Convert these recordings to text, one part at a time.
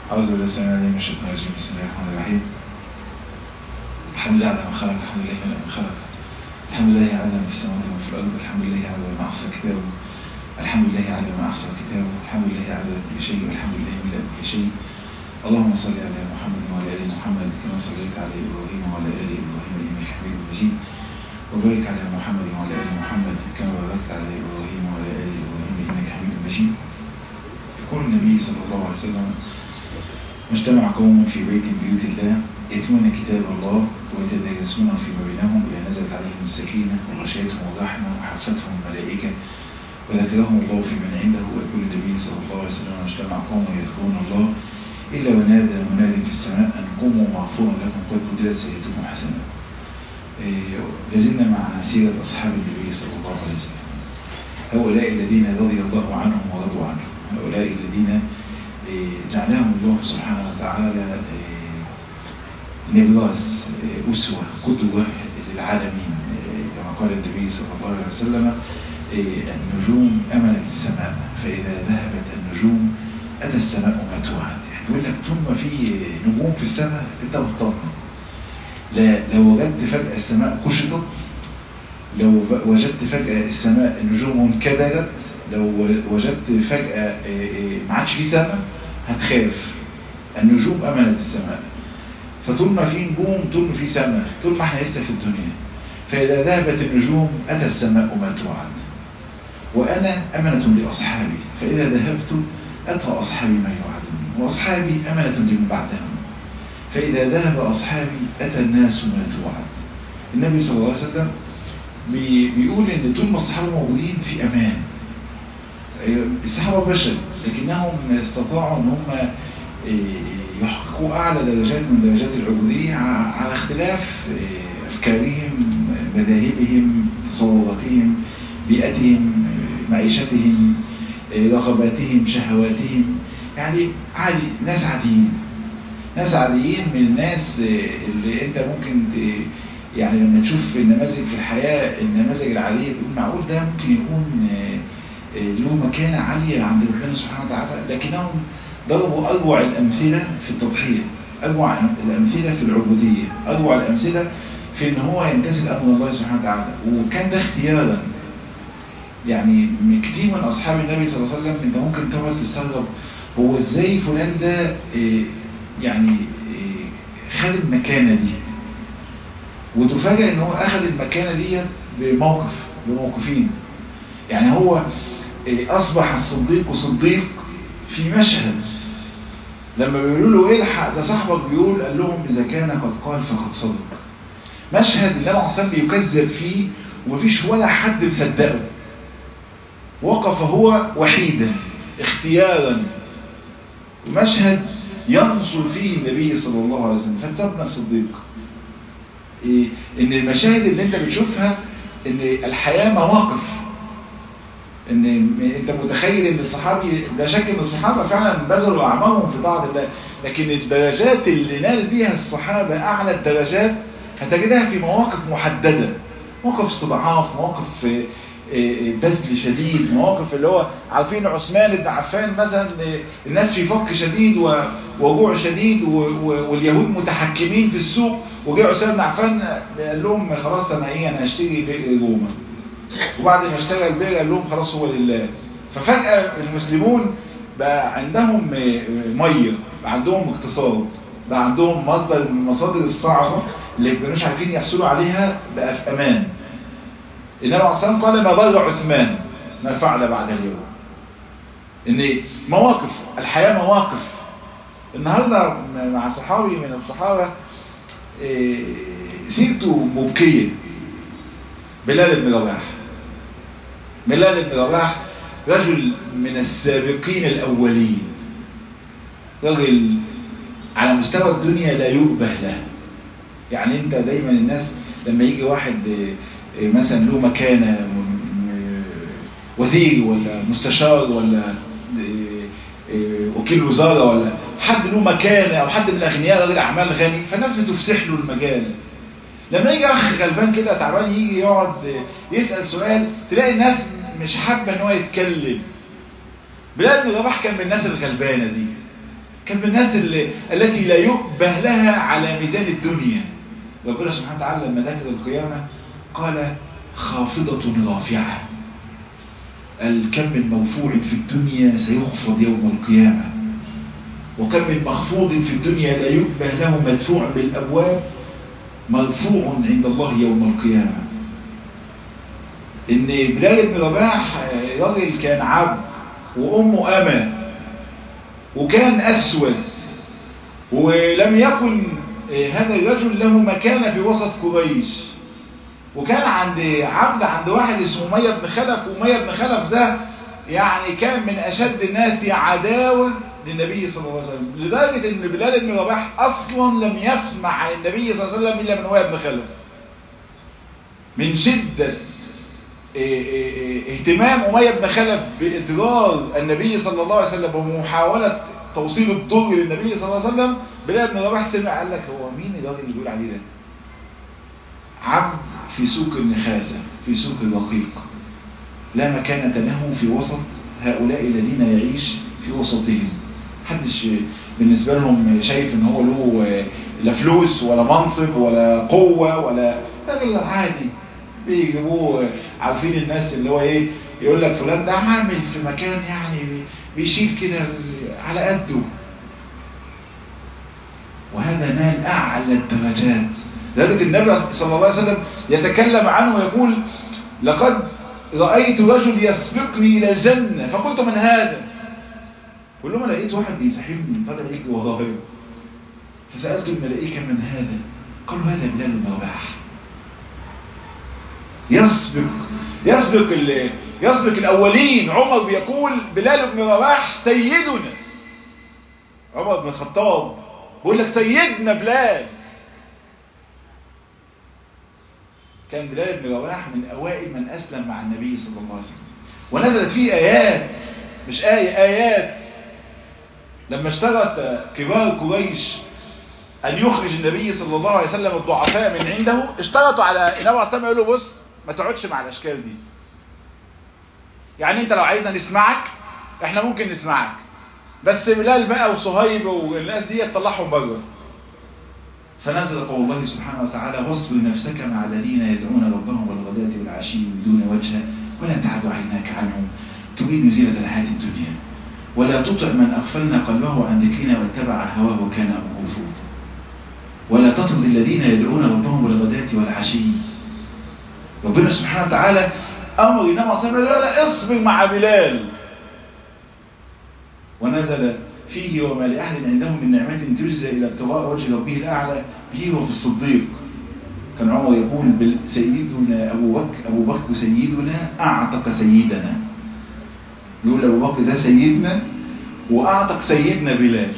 أعوذ بالله السميع العليم من الشيطان الرجيم بسم الله الرحمن الرحيم الحمد لله على ما خلق الحمد لله على ما خلق الحمد لله على ما في السماوات وما في الأرض الحمد لله على ما أحصى كتابه الحمد لله على ما أحصى كتابه الحمد لله على كل شيء والحمد لله من كل شيء اللهم صل على محمد وعلى آل محمد كما صليت على إبراهيم وعلى آل إبراهيم إنك حميد مجيد وبارك على محمد وعلى آل محمد كما باركت على إبراهيم وعلى آل إبراهيم إنك حميد مجيد يقول النبي صلى الله عليه وسلم مجتمع قوم في بيت من بيوت الله يتلون كتاب الله ويتدارسون فيما بينهم إذا نزلت عليهم السكينة وغشيتهم الرحمة وحفتهم الملائكة وذكرهم الله في من عنده ويقول النبي صلى الله عليه وسلم مجتمع قوم يذكرون الله إلا ونادى مناد في السماء أن قوموا مغفورا لكم قد بدلت سيئتكم حسنة لازلنا مع سيرة أصحاب النبي صلى الله عليه وسلم هؤلاء الذين رضي الله عنهم ورضوا عنه هؤلاء الذين جعلهم الله سبحانه وتعالى نبراس أسوة قدوة للعالمين كما قال النبي صلى الله عليه وسلم النجوم أمنت السماء فإذا ذهبت النجوم أتى السماء ما توعد يعني يقول لك طول ما في نجوم في السماء أنت مطمن لا لو وجدت فجأة السماء كشطت لو وجدت فجأة السماء النجوم انكدرت لو وجدت فجأة ما عادش في سماء هتخاف النجوم أمنت السماء فطول ما في نجوم طول ما في سماء طول ما احنا لسه في الدنيا فإذا ذهبت النجوم أتى السماء ما توعد وأنا أمنة لأصحابي فإذا ذهبت أتى أصحابي ما يوعدون وأصحابي أمنة لمن بعدهم فإذا ذهب أصحابي أتى الناس ما توعد النبي صلى الله عليه وسلم بيقول إن طول ما الصحابة موجودين في أمان الصحابة بشر لكنهم استطاعوا ان هم يحققوا اعلى درجات من درجات العبودية على اختلاف افكارهم مذاهبهم تصوراتهم بيئتهم معيشتهم رغباتهم شهواتهم يعني عادي ناس عاديين ناس عاديين من الناس اللي انت ممكن يعني لما تشوف النماذج في الحياة النماذج العادية تقول معقول ده ممكن يكون له مكانة عالية عند ربنا سبحانه وتعالى لكنهم ضربوا أروع الأمثلة في التضحية أروع الأمثلة في العبودية أروع الأمثلة في إن هو يمتثل أمر الله سبحانه وتعالى وكان ده اختيارا يعني كتير من أصحاب النبي صلى الله عليه وسلم أنت ممكن تقعد تستغرب هو إزاي فلان ده يعني خد المكانة دي وتفاجئ إن هو أخذ المكانة دي بموقف بموقفين يعني هو أصبح الصديق صديق في مشهد لما بيقولوا له الحق ده صاحبك بيقول قال لهم إذا كان قد قال فقد صدق مشهد اللي أنا أصلا بيكذب فيه ومفيش ولا حد مصدقه وقف هو وحيدا اختيارا مشهد ينصر فيه النبي صلى الله عليه وسلم فانتبنا الصديق إيه ان المشاهد اللي انت بتشوفها ان الحياة مواقف ان انت متخيل ان الصحابي لا شك ان الصحابة فعلا بذلوا اعمالهم في طاعة الله لكن الدرجات اللي نال بيها الصحابة اعلى الدرجات هتجدها في مواقف محددة مواقف استضعاف مواقف بذل شديد مواقف اللي هو عارفين عثمان بن عفان مثلا الناس في فك شديد وجوع شديد واليهود متحكمين في السوق وجاء عثمان بن عفان قال لهم خلاص انا ايه انا هشتري بئر روما وبعد ما اشترى البئر قال لهم خلاص هو لله ففجأة المسلمون بقى عندهم مية بقى عندهم اقتصاد بقى عندهم مصدر من المصادر الصعبة اللي ما كانوش عارفين يحصلوا عليها بقى في امان النبي عليه الصلاه والسلام قال ما ضر عثمان ما فعل بعد اليوم ان مواقف الحياة مواقف النهاردة مع صحابي من الصحابة سيرته مبكية بلال بن رباح بلال بن رباح رجل من السابقين الأولين رجل على مستوى الدنيا لا يؤبه له يعني انت دايما الناس لما يجي واحد مثلا له مكانة وزير ولا مستشار ولا وكيل وزارة ولا حد له مكانة او حد من الاغنياء راجل اعمال غني فالناس بتفسح له المجال لما يجي اخ غلبان كده تعبان يجي يقعد يسأل سؤال تلاقي الناس مش حابة ان هو يتكلم بلال بن رباح كان من الناس الغلبانة دي كان من الناس اللي التي لا يؤبه لها على ميزان الدنيا ربنا سبحانه وتعالى لما ذكر القيامة قال خافضة رافعة الكم من موفوع في الدنيا سيخفض يوم القيامة وكم من مخفوض في الدنيا لا يؤبه له مدفوع بالأبواب مرفوع عند الله يوم القيامة ان بلال بن رباح راجل كان عبد وامه امه وكان اسود ولم يكن هذا الرجل له مكانه في وسط قريش وكان عند عبد عند واحد اسمه مية بن خلف ومية بن خلف ده يعني كان من اشد الناس عداوه للنبي صلى الله عليه وسلم لدرجه ان بلال بن رباح اصلا لم يسمع عن النبي صلى الله عليه وسلم الا من مية بن خلف من شده اهتمام أمية بن خلف بإضرار النبي صلى الله عليه وسلم ومحاولة توصيل الضر للنبي صلى الله عليه وسلم بلال بن رباح سمع قال لك هو مين الراجل اللي بيقول عليه ده عبد في سوق النخاسة في سوق الرقيق لا مكانة له في وسط هؤلاء الذين يعيش في وسطهم محدش بالنسبة لهم شايف ان هو له لا فلوس ولا منصب ولا قوة ولا راجل عادي بيجيبوه عارفين الناس اللي هو ايه يقول لك فلان ده عامل في مكان يعني بيشيل كده على قده وهذا نال اعلى الدرجات لذلك النبي صلى الله عليه وسلم يتكلم عنه ويقول لقد رأيت رجل يسبقني إلى الجنة فقلت من هذا كلما لقيت واحد بيزحمني طلع يجري ورايا فسألت الملائكة من هذا قالوا هذا بلال بن رباح يسبق يسبق يسبق الأولين عمر بيقول بلال بن رباح سيدنا عمر بن الخطاب بيقول لك سيدنا بلال كان بلال بن رباح من أوائل من أسلم مع النبي صلى الله عليه وسلم ونزلت فيه آيات مش آية آيات لما اشترط كبار قريش أن يخرج النبي صلى الله عليه وسلم الضعفاء من عنده اشترطوا على النبي عليه الصلاة يقول له بص ما تقعدش مع الأشكال دي يعني انت لو عايزنا نسمعك احنا ممكن نسمعك بس بلال بقى وصهيب والناس دي تطلعهم بره فنزل قول الله سبحانه وتعالى واصبر نفسك مع الذين يدعون ربهم بالغداة والعشي بدون وجه ولا تعد عيناك عنهم تريد زينة الحياة الدنيا ولا تطع من أغفلنا قلبه عن ذكرنا واتبع هواه وكان أمره فرطا ولا تطرد الذين يدعون ربهم بالغداة والعشي ربنا سبحانه وتعالى أمر النبي صلى الله عليه وسلم لا لا اصبر مع بلال ونزل فيه وما لأحد عندهم من نعمة تجزى إلى ابتغاء وجه ربه الأعلى به وفي الصديق كان عمر يقول سيدنا أبو بكر أبو بكر سيدنا أعتق سيدنا يقول أبو بكر ده سيدنا وأعتق سيدنا بلال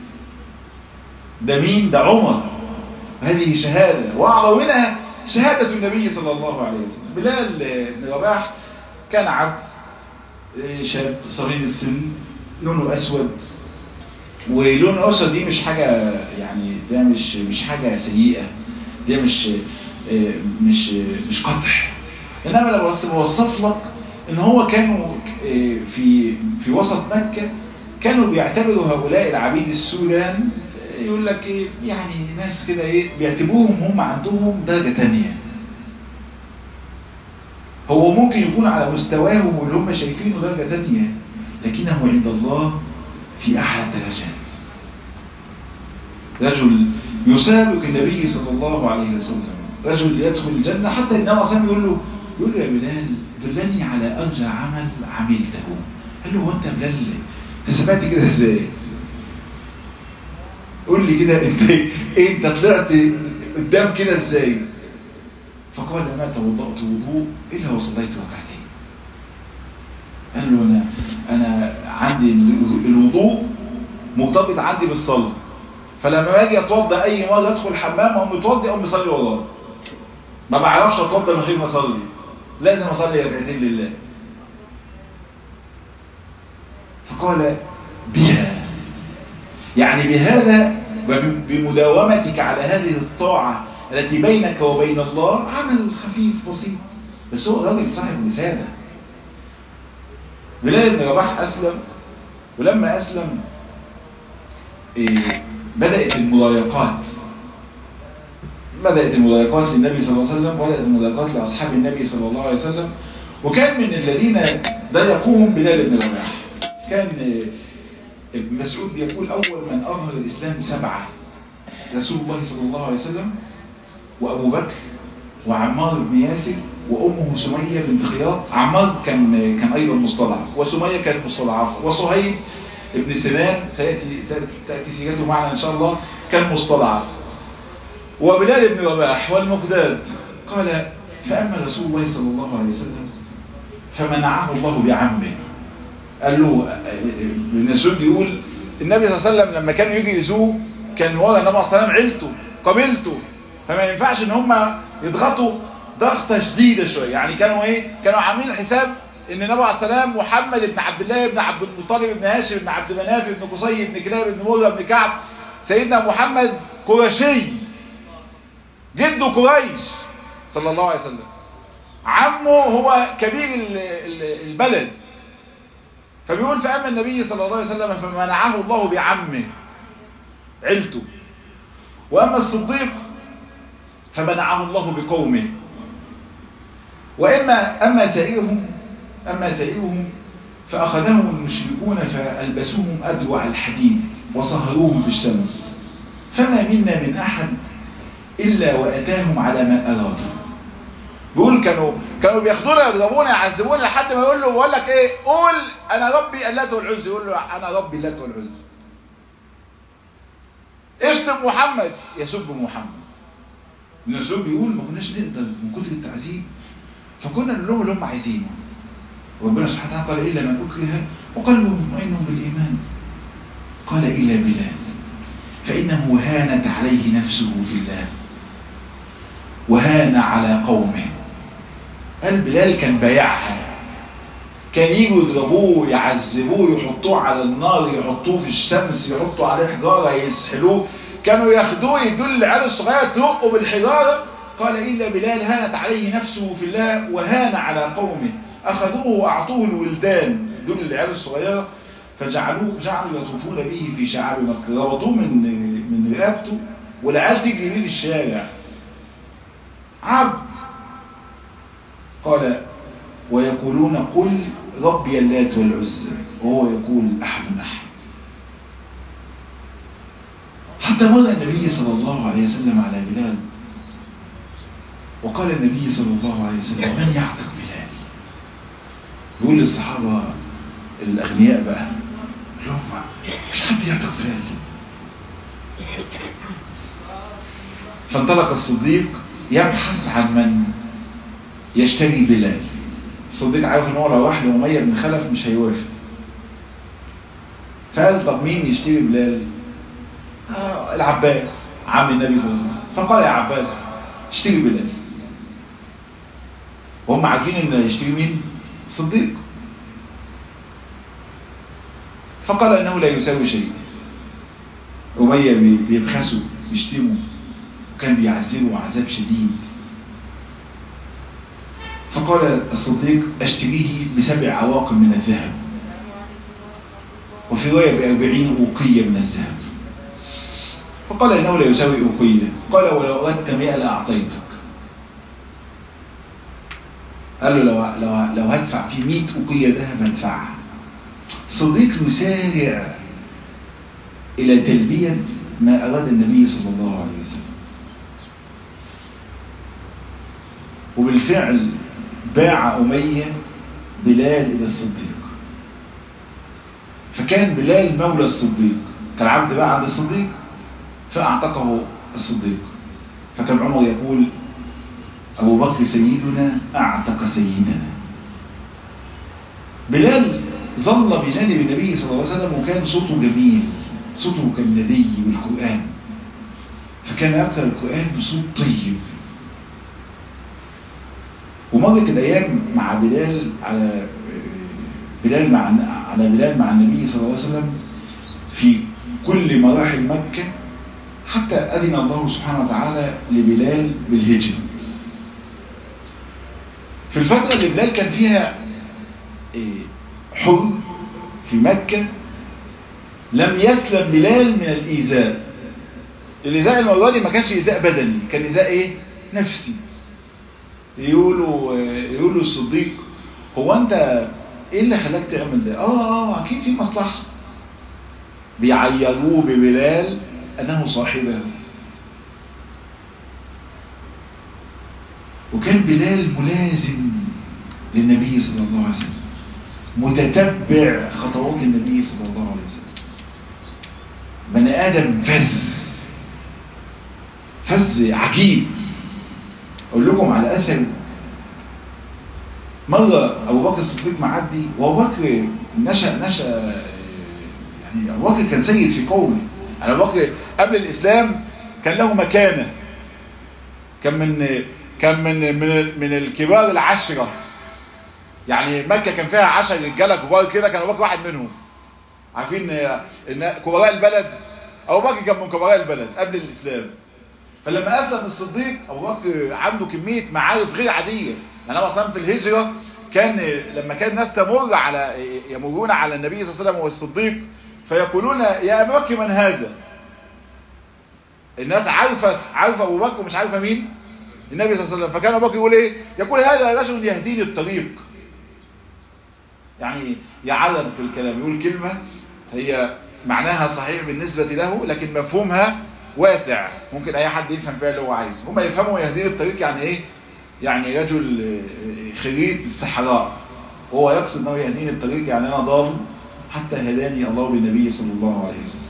ده مين ده عمر هذه شهادة وأعظم منها شهادة النبي صلى الله عليه وسلم بلال بن رباح كان عبد شاب صغير السن لونه أسود ولون الأسود دي مش حاجة يعني ده مش مش حاجة سيئة دي مش مش مش قطح إنما لو بوصف لك إن هو كانوا في في وسط مكة كانوا بيعتبروا هؤلاء العبيد السودان يقول لك ايه يعني ناس كده ايه بيعتبروهم هم عندهم درجة تانية هو ممكن يكون على مستواهم واللي هم شايفينه درجة تانية لكنه عند الله في أحد الدرجات رجل يسابق النبي صلى الله عليه وسلم رجل يدخل الجنة حتى النبي صلى يقول له يقول له يا بلال دلني على أرجى عمل عملته قال له هو أنت بلال حساباتي كده ازاي قول لي كده انت ايه انت طلعت قدام كده ازاي فقال ما توضأت وضوء إلا وصليت ركعتين قال له أنا, أنا عندي الوضوء مرتبط عندي بالصلاة فلما باجي اتوضى اي مرة ادخل الحمام او متوضي او مصلي وراه ما بعرفش اتوضى من غير ما اصلي لازم اصلي ركعتين لله فقال بها يعني بهذا بمداومتك على هذه الطاعة التي بينك وبين الله عمل خفيف بسيط بس هو راجل صاحب رسالة بلال بن رباح أسلم ولما أسلم إيه بدأت المضايقات بدأت المضايقات للنبي صلى الله عليه وسلم وبدأت المضايقات لأصحاب النبي صلى الله عليه وسلم وكان من الذين ضايقوهم بلال بن رباح كان ابن مسعود بيقول أول من أظهر الإسلام سبعة رسول الله صلى الله عليه وسلم وأبو بكر وعمار بن ياسر وأمه سمية بنت خياط عمار كان كان أيضا مستضعف وسمية كانت مستضعفة وصهيب ابن سنان سيأتي تأتي سيرته معنا إن شاء الله كان مستضعف وبلال بن رباح والمقداد قال فأما رسول الله صلى الله عليه وسلم فمنعه الله بعمه قال له ابن مسعود يقول النبي صلى الله عليه وسلم لما كانوا يجي يزوه كان ورا النبي صلى الله عليه وسلم عيلته قبيلته فما ينفعش ان هم يضغطوا ضغطه شديده شويه يعني كانوا ايه كانوا عاملين حساب ان النبي عليه السلام محمد بن عبد الله بن عبد المطلب بن هاشم بن عبد مناف بن قصي بن كلاب بن مرة بن كعب سيدنا محمد قرشي جده قريش صلى الله عليه وسلم عمه هو كبير البلد فبيقول فأما النبي صلى الله عليه وسلم فمنعه الله بعمه عيلته وأما الصديق فمنعه الله بقومه وإما أما سائرهم أما سائرهم فأخذهم المشركون فألبسوهم أدوع الحديد وصهروهم في الشمس فما منا من أحد إلا وأتاهم على ما أرادوا بيقول كانوا كانوا بياخدونا يضربونا يعذبونا لحد ما يقول له بقول لك ايه قول انا ربي اللات والعز يقول له انا ربي اللات والعز اشتم محمد يسب محمد ابن مسعود بيقول ما كناش نقدر من كتر التعذيب فكنا نقول لهم اللي هم عايزينه وربنا سبحانه وتعالى قال الا من اكره وقلبه مطمئن بالايمان قال الا بلال فانه هانت عليه نفسه في الله وهان على قومه قال بلال كان بايعها كان يجوا يضربوه يعذبوه يحطوه على النار يحطوه في الشمس يحطوا عليه حجارة يسحلوه كانوا ياخدوه يدل العيال الصغيرة ترقوا بالحجارة قال إلا بلال هانت عليه نفسه في الله وهان على قومه أخذوه وأعطوه الولدان دول العيال الصغيرة فجعلوه جعلوا يطوفون به في شعاب مكة ربطوه من من رقبته والعيال تجري بيه في الشارع عبد قال ويقولون قل ربي اللات والعزى وهو يقول أحد أحد حتى مر النبي صلى الله عليه وسلم على بلال وقال النبي صلى الله عليه وسلم من يعتق بلال يقول للصحابة الأغنياء بقى لهم مش حد يعتق بلال فانطلق الصديق يبحث عن من يشتري بلال الصديق عارف ان هو لو راح لأمية بن خلف مش هيوافق فقال طب مين يشتري بلال آه العباس عم النبي صلى الله عليه وسلم فقال يا عباس اشتري بلال وهم عارفين ان يشتري مين الصديق فقال انه لا يساوي شيء أمية بيبخسوا يشتموا وكان بيعذبوا عذاب شديد فقال الصديق اشتريه بسبع عواقب من الذهب وفي رواية بأربعين أوقية من الذهب فقال إنه لا يساوي أوقية قال ولو أردت مئة لأعطيتك قال له لو, لو, لو هدفع في مئة أوقية ذهب هدفعها صديق يسارع إلى تلبية ما أراد النبي صلى الله عليه وسلم وبالفعل باع أمية بلال إلى الصديق فكان بلال مولى الصديق كان عبد بقى عند الصديق فأعتقه الصديق فكان عمر يقول أبو بكر سيدنا أعتق سيدنا بلال ظل بجانب النبي صلى الله عليه وسلم وكان صوته جميل صوته كالندي بالقرآن فكان يقرأ القرآن بصوت طيب ومرت الأيام مع بلال على بلال مع على بلال مع النبي صلى الله عليه وسلم في كل مراحل مكة حتى أذن الله سبحانه وتعالى لبلال بالهجرة في الفترة اللي بلال كان فيها حر في مكة لم يسلم بلال من الإيذاء الإيذاء المرة دي ما كانش إيذاء بدني كان إيذاء إيه؟ نفسي يقولوا يقولوا الصديق هو أنت إيه اللي خلاك تعمل ده؟ آه آه أكيد في مصلحة بيعيروه ببلال أنه صاحبه وكان بلال ملازم للنبي صلى الله عليه وسلم متتبع خطوات النبي صلى الله عليه وسلم بني آدم فز فز عجيب أقول لكم على أثر مرة أبو بكر الصديق معدي وأبو بكر نشأ نشأ يعني أبو بكر كان سيد في قومه يعني أبو بكر قبل الإسلام كان له مكانة كان من كان من من من الكبار العشرة يعني مكة كان فيها عشر رجاله كبار كده كان أبو بكر واحد منهم عارفين ان كبراء البلد ابو بكر كان من كبراء البلد قبل الاسلام فلما اسلم الصديق ابو بكر عنده كميه معارف غير عاديه يعني هو اصلا في الهجره كان لما كان الناس تمر على يمرون على النبي صلى الله عليه وسلم والصديق فيقولون يا ابو بكر من هذا الناس عارفه عارفه ابو بكر ومش عارفه مين النبي صلى الله عليه وسلم فكان ابو بكر يقول ايه يقول هذا رجل يهديني الطريق يعني يعلم في الكلام يقول كلمة هي معناها صحيح بالنسبة له لكن مفهومها واسع ممكن اي حد يفهم فيها اللي هو عايز هم يفهموا يهدين الطريق يعني ايه يعني رجل خريج الصحراء هو يقصد انه يهدين الطريق يعني انا ضال حتى هداني الله بالنبي صلى الله عليه وسلم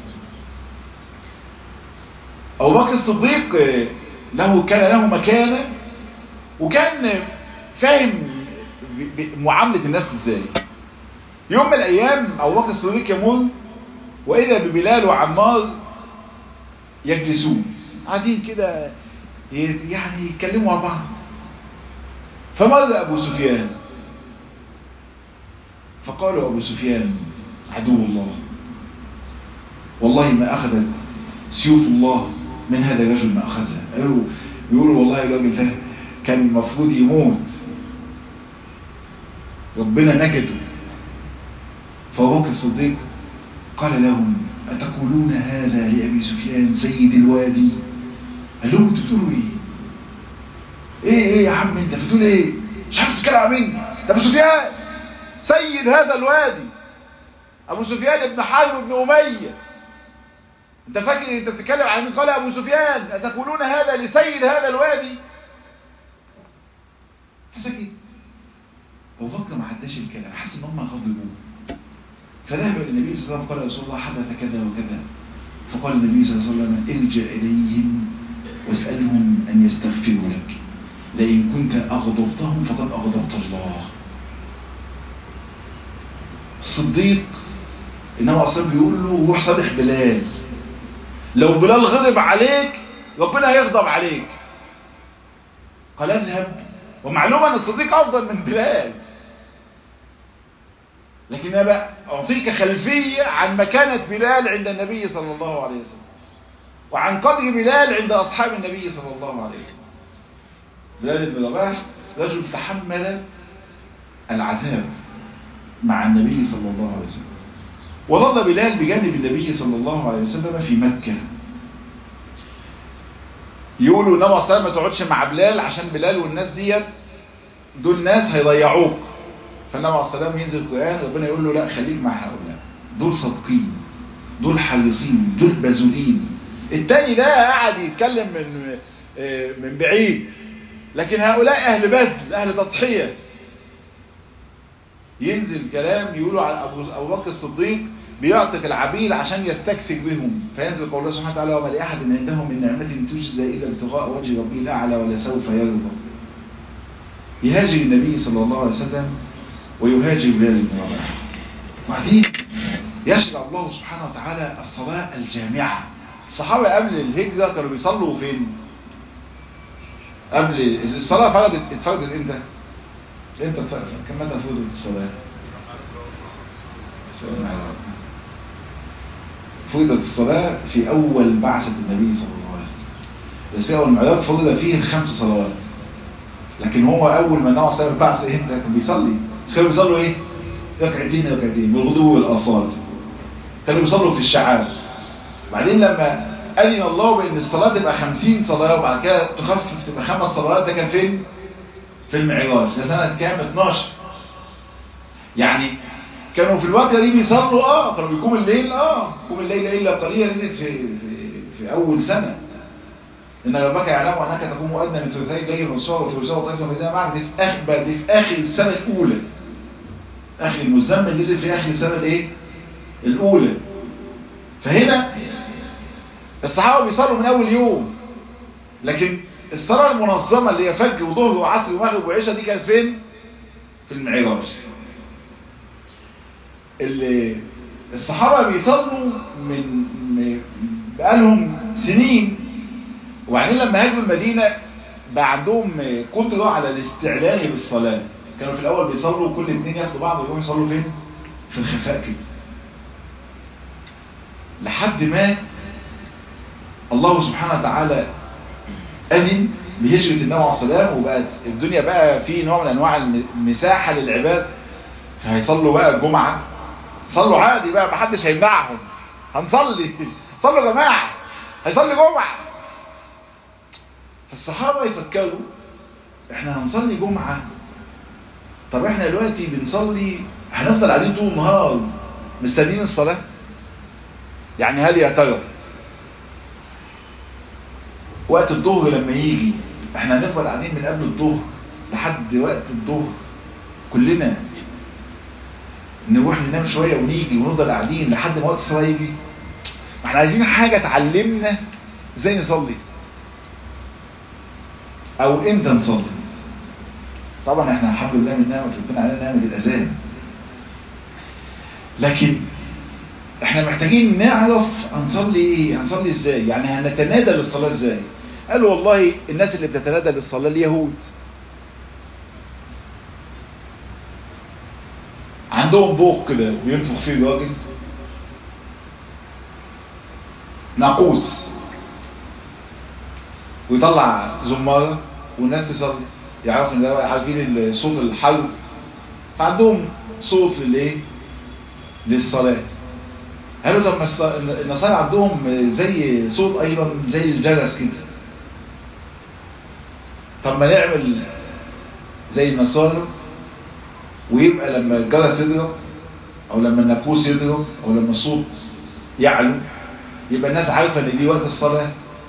ابو بكر الصديق له كان له مكانه وكان فاهم معاملة الناس ازاي يوم من الايام ابو بكر الصديق يمر واذا ببلال وعمار يجلسون قاعدين كده يعني يتكلموا مع بعض فمر ابو سفيان فقالوا ابو سفيان عدو الله والله ما اخذت سيوف الله من هذا الرجل ما اخذها قالوا يقولوا والله الراجل ده كان المفروض يموت ربنا نجده فابو بكر الصديق قال لهم أتقولون هذا لأبي سفيان سيد الوادي قال لهم انتوا بتقولوا ايه ايه ايه يا عم انت بتقول ايه مش عارف تتكلم عن مين ده ابو سفيان سيد هذا الوادي ابو سفيان ابن حرب ابن اميه انت فاكر انت بتتكلم عن مين قال ابو سفيان أتقولون هذا لسيد هذا الوادي فسكت ابو بكر ما عداش الكلام حس ان هم غضبوا فذهب الى النبي صلى الله عليه وسلم قال يا رسول الله حدث كذا وكذا فقال النبي صلى الله عليه وسلم ارجع اليهم واسالهم ان يستغفروا لك لئن كنت اغضبتهم فقد اغضبت الله الصديق انما اصلا بيقول له روح صالح بلال لو بلال غضب عليك ربنا هيغضب عليك قال اذهب ومعلومة ان الصديق افضل من بلال لكن انا بقى اعطيك خلفية عن مكانة بلال عند النبي صلى الله عليه وسلم وعن قدر بلال عند اصحاب النبي صلى الله عليه وسلم بلال بن رباح رجل تحمل العذاب مع النبي صلى الله عليه وسلم وظل بلال بجانب النبي صلى الله عليه وسلم في مكة يقولوا انما اصلا ما تقعدش مع بلال عشان بلال والناس ديت دول ناس هيضيعوك فالنبي عليه السلام ينزل القرآن ربنا يقول له لا خليك مع هؤلاء دول صادقين دول حريصين دول بذولين التاني ده قاعد يتكلم من من بعيد لكن هؤلاء اهل بذل اهل تضحيه ينزل كلام يقولوا على ابو بكر الصديق بيعتق العبيد عشان يستكسر بهم فينزل قول الله سبحانه وتعالى وما لاحد عنده من نعمه تجزى الا ابتغاء وجه ربه الاعلى ولسوف يرضى يهاجر النبي صلى الله عليه وسلم ويهاجر بلال بن رباح وبعدين يشرع الله سبحانه وتعالى الصلاه الجامعه الصحابه قبل الهجره كانوا بيصلوا فين قبل الصلاه فرضت اتفرضت امتى امتى كم متى فرضت الصلاه فرضت الصلاة في أول بعثة النبي صلى الله عليه وسلم الإسراء والمعراج فرض فيه الخمس صلوات لكن هو أول ما النبي صلى الله عليه وسلم بعث إيه كان بيصلي كانوا بيصلوا إيه؟ ركعتين ركعتين بالغدو والآصال كانوا بيصلوا في الشعاب بعدين لما أذن الله بأن الصلاة تبقى خمسين صلاة وبعد كده تخفف تبقى خمس صلوات ده كان فين؟ في المعراج ده سنة كام؟ 12 يعني كانوا في الوقت دي بيصلوا اه كانوا بيقوموا الليل اه قوم الليل الا قليلا نزلت في, في في اول سنه ان ربك يعلم انك تقوم ادنى من ثلثي الليل والصور وثلثه وطائفه من الذين معك دي في اخر دي في اخر السنه الاولى اخر المزمل نزل في اخر السنه الايه الاولى فهنا الصحابه بيصلوا من اول يوم لكن الصلاه المنظمه اللي هي فجر وظهر وعصر ومغرب وعشاء دي كانت فين في المعراج اللي الصحابة بيصلوا من بقالهم سنين وبعدين لما هاجوا المدينة بقى عندهم قدرة على الاستعلان بالصلاة كانوا في الأول بيصلوا كل اتنين ياخدوا بعض ويروحوا يصلوا فين؟ في الخفاء كده لحد ما الله سبحانه وتعالى أذن بهجرة النبي عليه الصلاة وبقت الدنيا بقى في نوع من أنواع المساحة للعباد فهيصلوا بقى الجمعة صلوا عادي بقى محدش هيمنعهم هنصلي صلوا يا جماعة هيصلي جمعة فالصحابة يفكروا احنا هنصلي جمعة طب احنا دلوقتي بنصلي هنفضل قاعدين طول النهار مستنيين الصلاة يعني هل يا ترى وقت الظهر لما يجي احنا هنفضل قاعدين من قبل الظهر لحد وقت الظهر كلنا نروح ننام شوية ونيجي ونفضل قاعدين لحد ما وقت الصلاة يجي احنا عايزين حاجة تعلمنا ازاي نصلي او امتى نصلي طبعا احنا الحمد لله من نعمة ربنا علينا نعمة الاذان لكن احنا محتاجين نعرف هنصلي ايه هنصلي ازاي يعني هنتنادى للصلاة ازاي قالوا والله الناس اللي بتتنادى للصلاة اليهود عندهم بوق كده بينفخ فيه الراجل ناقوس ويطلع زمارة والناس تصلي يعرفوا ان ده عارفين صوت الحرب فعندهم صوت للايه للصلاة قالوا طب النصارى عندهم زي صوت ايضا زي الجرس كده طب ما نعمل زي النصارى ويبقى لما الجرس يضرب او لما الناقوس يضرب او لما الصوت يعلو يبقى الناس عارفه ان دي وقت الصلاه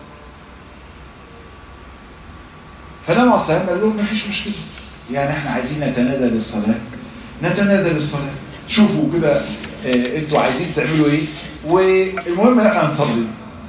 فنبي عليه الصلاه قال لهم مفيش مشكله يعني احنا عايزين نتنادى للصلاه نتنادى للصلاه شوفوا كده اه انتوا عايزين تعملوا ايه والمهم ان احنا هنصلي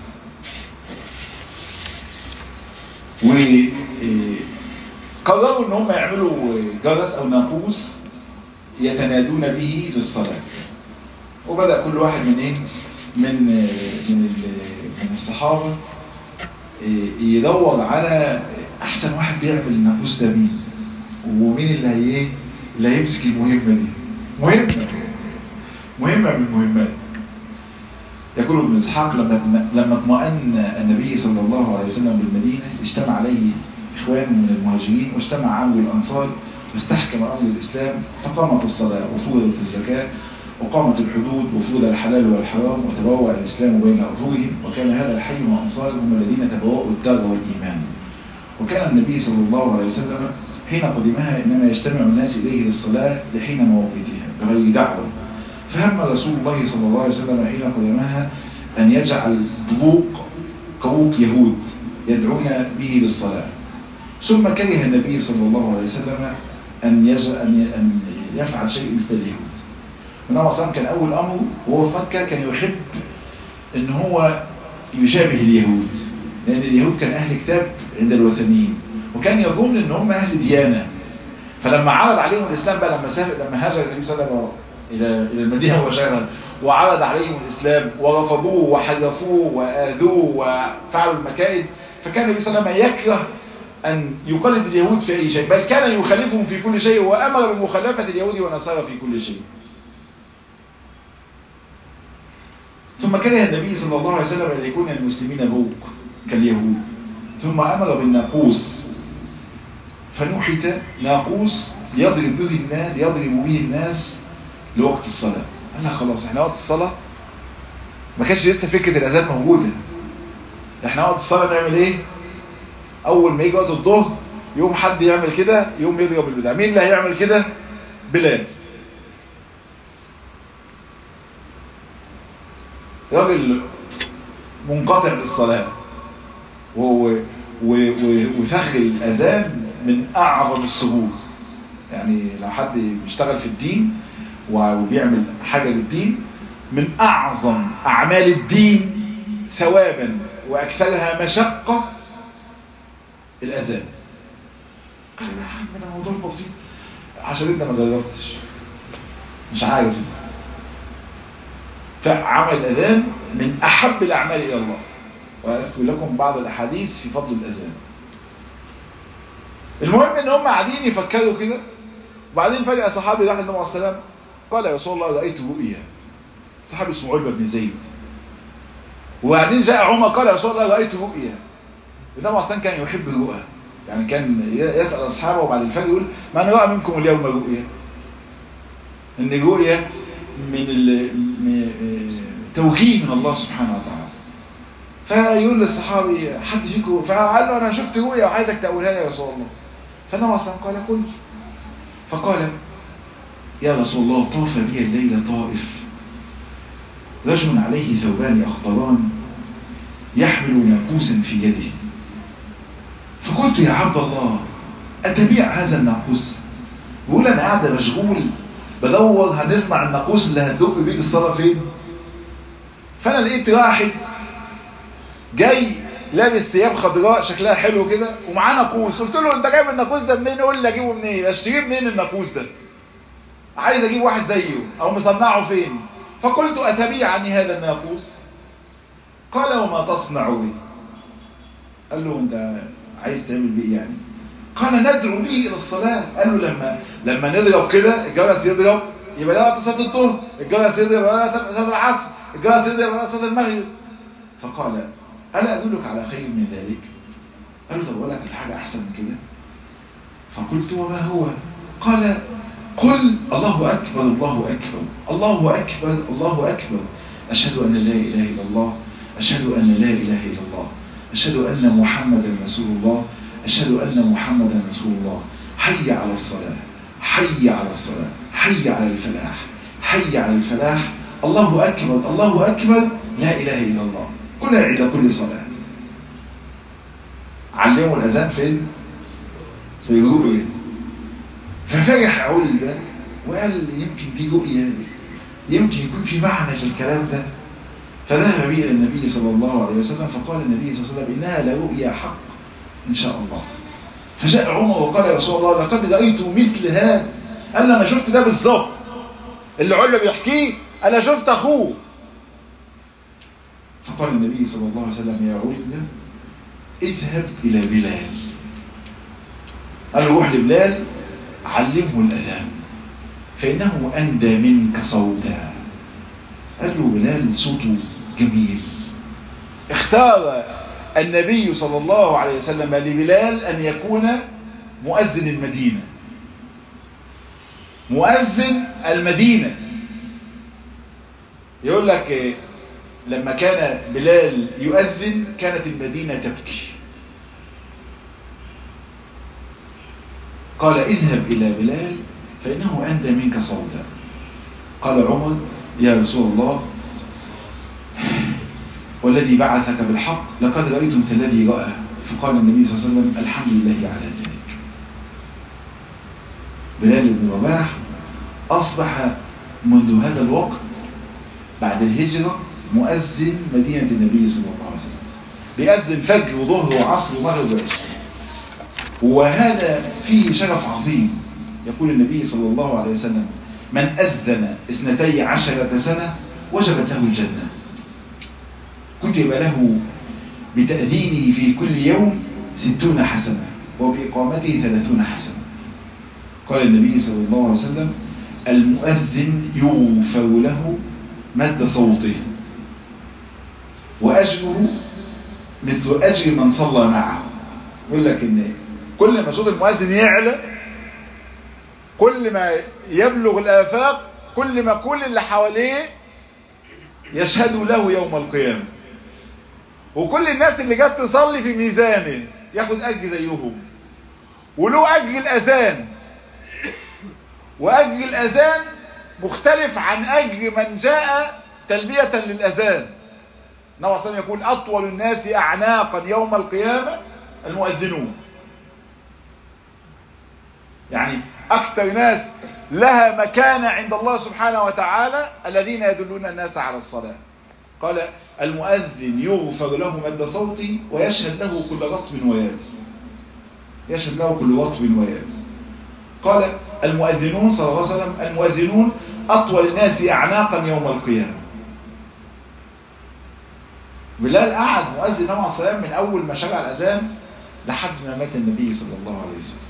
وقرروا ان هم يعملوا جرس او ناقوس يتنادون به للصلاة وبدأ كل واحد من ايه من من من الصحابة يدور على احسن واحد بيعمل الناقوس ده مين ومين اللي هي ايه اللي هيمسك المهمة دي مهمة مهمة من المهمات يقول ابن اسحاق لما لما اطمأن النبي صلى الله عليه وسلم بالمدينة اجتمع عليه اخوان من المهاجرين واجتمع عنه الانصار واستحكم امر الاسلام فقامت الصلاة وفرضت الزكاة وقامت الحدود وفرض الحلال والحرام وتبوأ الاسلام بين اظهرهم وكان هذا الحي والانصار هم الذين تبوأوا الدار والايمان وكان النبي صلى الله عليه وسلم حين قدمها انما يجتمع الناس اليه للصلاة لحين مواقيتها بغير دعوة فهم رسول الله صلى الله عليه وسلم حين قدمها أن يجعل ضبوق كووك يهود يدعون به للصلاة ثم كره النبي صلى الله عليه وسلم أن, يجعل أن يفعل شيء مثل اليهود النبي صلى كان أول أمر وهو فكر كان يحب أن هو يشابه اليهود لأن اليهود كان أهل كتاب عند الوثنيين وكان يظن أن هم أهل ديانة فلما عرض عليهم الإسلام بقى لما سافر لما هاجر النبي صلى الله عليه وسلم إلى إلى المدينة مباشرة وعرض عليهم الإسلام ورفضوه وحذفوه وآذوه وفعلوا المكائد فكان النبي صلى الله عليه وسلم يكره أن يقلد اليهود في أي شيء بل كان يخالفهم في كل شيء وأمر بمخالفة اليهود والنصارى في كل شيء ثم كره النبي صلى الله عليه وسلم أن يكون المسلمين بوق كاليهود ثم أمر بالناقوس فنحت ناقوس يضرب به الناس يضرب به الناس لوقت الصلاة قال خلاص احنا وقت الصلاة ما كانش لسه فكره الاذان موجوده احنا وقت الصلاه نعمل ايه اول ما يجي وقت الظهر يوم حد يعمل كده يوم يضرب البدع مين اللي هيعمل كده بلال راجل منقطع بالصلاة وسهل الأذان من أعظم السهول يعني لو حد بيشتغل في الدين وبيعمل حاجة للدين من أعظم أعمال الدين ثوابا وأكثرها مشقة الأذان قال يا عم ده موضوع بسيط عشان انت ما جربتش مش عارف فعمل الأذان من أحب الأعمال إلى الله وأذكر لكم بعض الأحاديث في فضل الأذان المهم ان هم قاعدين يفكروا كده وبعدين فجأة صحابي راح للنبي عليه السلام قال يا رسول الله رأيت رؤيا صحابي اسمه عتبة بن زيد وبعدين جاء عمر قال يا رسول الله رأيت رؤيا النبي عليه السلام كان يحب الرؤى يعني كان يسأل أصحابه وبعد الفجر يقول من رأى منكم اليوم رؤيا ان الرؤيا من توجيه من الله سبحانه وتعالى فيقول للصحابي حد فيكم فقال له انا شفت رؤيا وعايزك تقولها لي يا رسول الله فالنبي صلى الله عليه وسلم قال قل فقال يا رسول الله طاف بي الليل طائف رجل عليه ثوبان اخضران يحمل ناقوسا في يده فقلت يا عبد الله أتبيع هذا الناقوس بيقول أنا قاعد مشغول بدور هنصنع الناقوس اللي هندق بيه الصلاة فين فأنا لقيت واحد جاي لابس ثياب خضراء شكلها حلو كده ومعاه ناقوس قلت له انت جايب الناقوس ده منين قول لي اجيبه منين اشتريه منين الناقوس ده عايز اجيب واحد زيه او مصنعه فين فقلت اتبيع عني هذا الناقوس قال وما تصنع به قال له انت عايز تعمل بيه يعني قال ندعو به الى الصلاة قال له لما لما نضرب كده الجرس يضرب يبقى ده وقت صلاة الظهر الجرس يضرب يبقى ده صلاة العصر الجرس يضرب يبقى صلاة المغرب فقال ألا أدلك على خير من ذلك قال له طب أقول لك الحاجة أحسن من كده فقلت وما هو قال قل الله أكبر الله أكبر الله أكبر الله أكبر أشهد أن لا إله إلا الله أشهد أن لا إله إلا الله أشهد أن محمدا رسول الله أشهد أن محمدا رسول الله حي على الصلاة حي على الصلاة حي على الفلاح حي على الفلاح الله أكبر الله أكبر لا إله إلا الله كلها عند كل صلاة علموا الأذان فين في رؤية ففرح عول البال وقال يمكن دي رؤية يمكن يكون في معنى في الكلام ده فذهب به إلى النبي صلى الله عليه وسلم فقال النبي صلى الله عليه وسلم إنها لرؤيا حق إن شاء الله فجاء عمر وقال يا رسول الله لقد رأيت مثل هذا قال أنا شفت ده بالظبط اللي علا بيحكيه أنا شفت أخوه فقال النبي صلى الله عليه وسلم يا علا اذهب إلى بلال قال روح لبلال علمه الأذان فإنه أندى منك صوتا قال له بلال صوته جميل اختار النبي صلى الله عليه وسلم لبلال أن يكون مؤذن المدينة مؤذن المدينة يقول لك لما كان بلال يؤذن كانت المدينة تبكي قال اذهب إلى بلال فإنه أندى منك صوتا قال عمر يا رسول الله والذي بعثك بالحق لقد رأيت مثل الذي رأى فقال النبي صلى الله عليه وسلم الحمد لله على ذلك بلال بن رباح أصبح منذ هذا الوقت بعد الهجرة مؤذن مدينة النبي صلى الله عليه وسلم بيأذن فجر وظهر وعصر ومغرب وعشاء وهذا فيه شرف عظيم يقول النبي صلى الله عليه وسلم من أذن اثنتي عشرة سنة وجبت له الجنة كتب له بتأذينه في كل يوم ستون حسنة وبإقامته ثلاثون حسنة قال النبي صلى الله عليه وسلم المؤذن يغفر له مد صوته وأجره مثل أجر من صلى معه يقول لك إن كل ما صوت المؤذن يعلى كل ما يبلغ الآفاق كل ما كل اللي حواليه يشهدوا له يوم القيامة وكل الناس اللي جت تصلي في ميزانه ياخد أجر زيهم وله أجر الأذان وأجر الأذان مختلف عن أجر من جاء تلبية للأذان النبي صلى يقول أطول الناس أعناقا يوم القيامة المؤذنون يعني أكثر ناس لها مكانة عند الله سبحانه وتعالى الذين يدلون الناس على الصلاة قال المؤذن يغفر له مد صوتي ويشهد له كل رطب ويابس يشهد له كل رطب ويابس قال المؤذنون صلى الله عليه وسلم المؤذنون أطول الناس أعناقا يوم القيامة بلال قعد مؤذن نوع السلام من أول ما شرع الأذان لحد ما مات النبي صلى الله عليه وسلم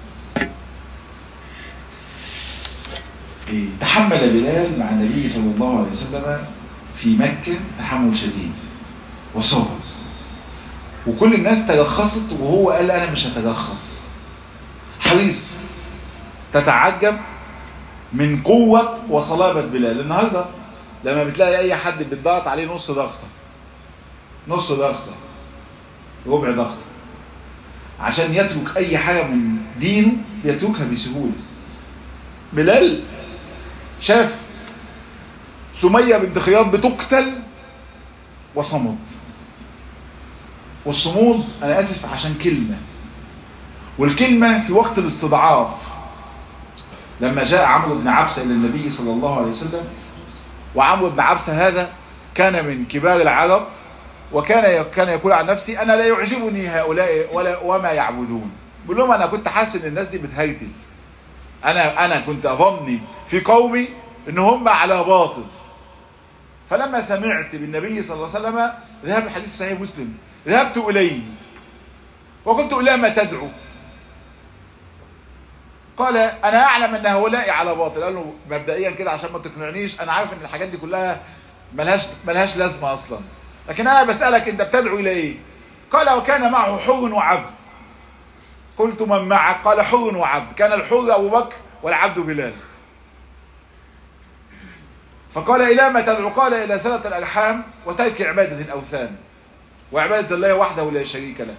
تحمل بلال مع النبي صلى الله عليه وسلم في مكة تحمل شديد وصبر وكل الناس تلخصت وهو قال أنا مش هتلخص حريص تتعجب من قوة وصلابة بلال النهاردة لما بتلاقي أي حد بتضغط عليه نص ضغطة نص ضغطة ربع ضغطة عشان يترك أي حاجة من دينه يتركها بسهولة بلال شاف سمية بنت خياط بتقتل وصمد والصمود انا اسف عشان كلمة والكلمة في وقت الاستضعاف لما جاء عمرو بن عبسة الى النبي صلى الله عليه وسلم وعمرو بن عبسة هذا كان من كبار العرب وكان كان يقول عن نفسي انا لا يعجبني هؤلاء ولا وما يعبدون بقول لهم انا كنت حاسس ان الناس دي بتهرتل انا انا كنت اظني في قومي ان هم على باطل فلما سمعت بالنبي صلى الله عليه وسلم ذهب حديث صحيح مسلم ذهبت اليه وقلت الى ما تدعو قال انا اعلم ان هؤلاء على باطل قال له مبدئيا كده عشان ما تقنعنيش انا عارف ان الحاجات دي كلها ملهاش ملهاش لازمه اصلا لكن انا بسالك انت بتدعو الى ايه قال وكان معه حر وعبد قلت من معك قال حر وعبد كان الحر ابو بكر والعبد بلال فقال إلى ما تدعو قال إلى سنة الألحام وترك عبادة الأوثان وعبادة الله وحده لا شريك له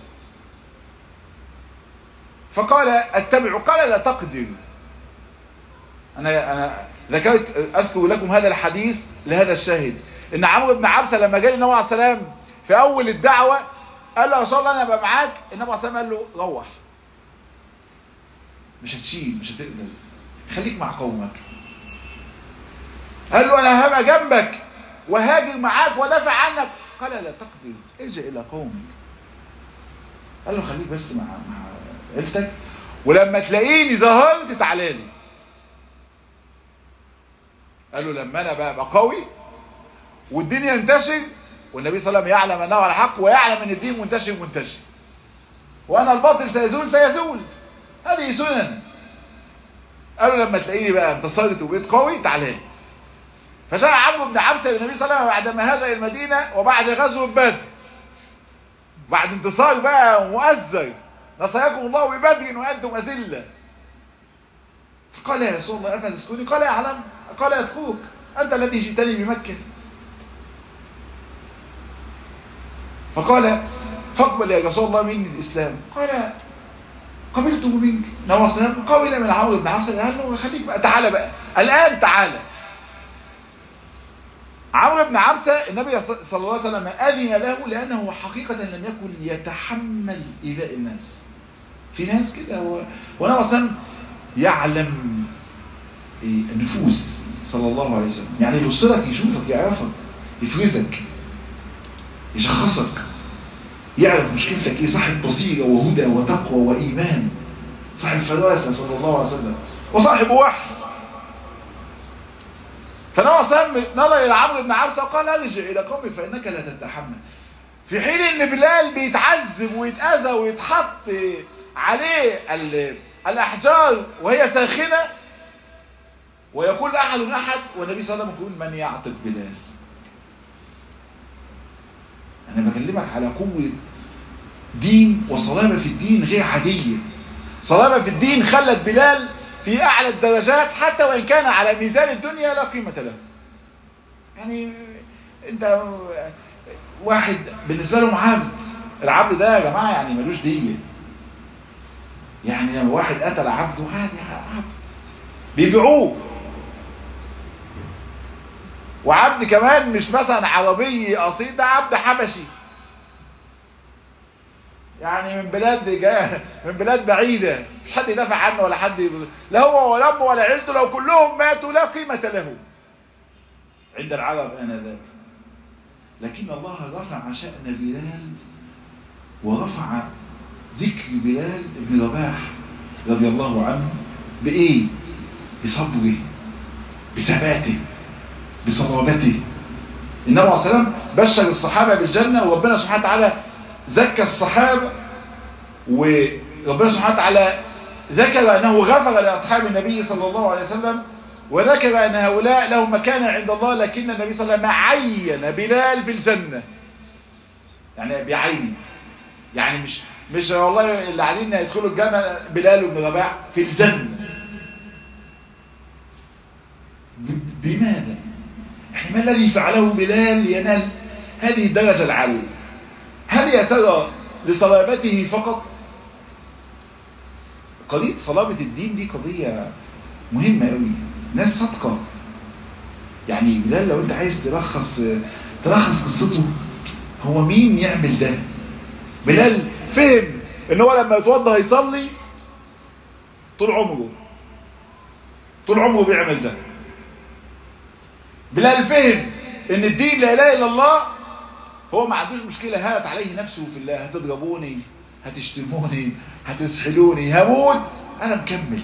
فقال اتبع قال لا تقدر أنا, أنا ذكرت أذكر لكم هذا الحديث لهذا الشاهد إن عمرو بن عبسة لما جاء النبي عليه السلام في أول الدعوة قال له يا رسول الله أنا أبقى معاك النبي عليه السلام قال له روح مش هتشيل مش هتقدر خليك مع قومك قال له انا هبقى جنبك وهاجر معاك ودافع عنك قال لا تقدر ارجع الى قومك قال له خليك بس مع مع عيلتك ولما تلاقيني ظهرت تعالى لي قال له لما انا بقى ابقى قوي والدين ينتشر والنبي صلى الله عليه وسلم يعلم انه على حق ويعلم ان الدين منتشر منتشر وانا الباطل سيزول سيزول هذه سنن قالوا لما تلاقيني بقى انتصرت وبقيت قوي تعالى لي فجاء عمرو بن عبسة للنبي صلى الله عليه وسلم بعد ما هاجر المدينة وبعد غزوة بدر بعد انتصار بقى مؤزر نصركم الله ببدر وأنتم أذلة فقال يا رسول الله أفلا تذكرني قال أعلم قال أذكرك أنت الذي جئتني بمكة فقال فاقبل يا رسول الله مني الإسلام قال قبلته منك نوى السلام قبل من عمرو بن عبسة قال له خليك بقى تعالى بقى الآن تعالى عمرو بن عبسة النبي صلى الله عليه وسلم أذن له لأنه حقيقة لم يكن يتحمل إيذاء الناس في ناس كده هو وانا اصلا يعلم النفوس صلى الله عليه وسلم يعني يبص لك يشوفك يعرفك يفرزك يشخصك يعرف مشكلتك ايه صاحب بصيرة وهدى وتقوى وإيمان صاحب فراسة صلى الله عليه وسلم وصاحب وحي فنوى سام نظر إلى عمرو بن عبسة وقال ارجع إلى قومي فإنك لا تتحمل في حين ان بلال بيتعذب ويتأذى ويتحط عليه الأحجار وهي ساخنة ويقول أحد أحد والنبي صلى الله عليه وسلم يقول من يعتق بلال أنا بكلمك على قوة دين وصلابة في الدين غير عادية صلابة في الدين خلت بلال في أعلى الدرجات حتى وإن كان على ميزان الدنيا لا قيمة له يعني انت واحد بالنسبة لهم عبد العبد ده يا جماعة يعني ملوش دية يعني لما واحد قتل عبده عادي عبد بيبيعوه وعبد كمان مش مثلا عربي اصيل ده عبد حبشي يعني من بلاد جاء من بلاد بعيدة مش حد يدافع عنه ولا حد لا هو ولا امه ولا عيلته لو كلهم ماتوا لا قيمة له عند العرب انذاك لكن الله رفع شأن بلال ورفع ذكر بلال بن رباح رضي الله عنه بإيه بصبره بثباته بصلابته النبي عليه السلام بشر الصحابة بالجنة وربنا سبحانه وتعالى زكى الصحابة وربنا سبحانه وتعالى ذكر أنه غفر لأصحاب النبي صلى الله عليه وسلم وذكر أن هؤلاء لهم مكانا عند الله لكن النبي صلى الله عليه وسلم عين بلال في الجنة يعني بعينه يعني مش مش والله اللي قاعدين يدخلوا الجنة بلال بن رباح في الجنة بماذا يعني ما الذي فعله بلال لينال هذه الدرجة العالية هل يا ترى لصلابته فقط قضية صلابة الدين دي قضية مهمة قوي ناس صادقة يعني بلال لو انت عايز تلخص تلخص قصته هو مين يعمل ده بلال فهم ان هو لما يتوضى هيصلي طول عمره طول عمره بيعمل ده بلال فهم ان الدين لا اله الا الله هو ما عندوش مشكلة هات عليه نفسه في الله هتضربوني هتشتموني هتسحلوني هموت انا مكمل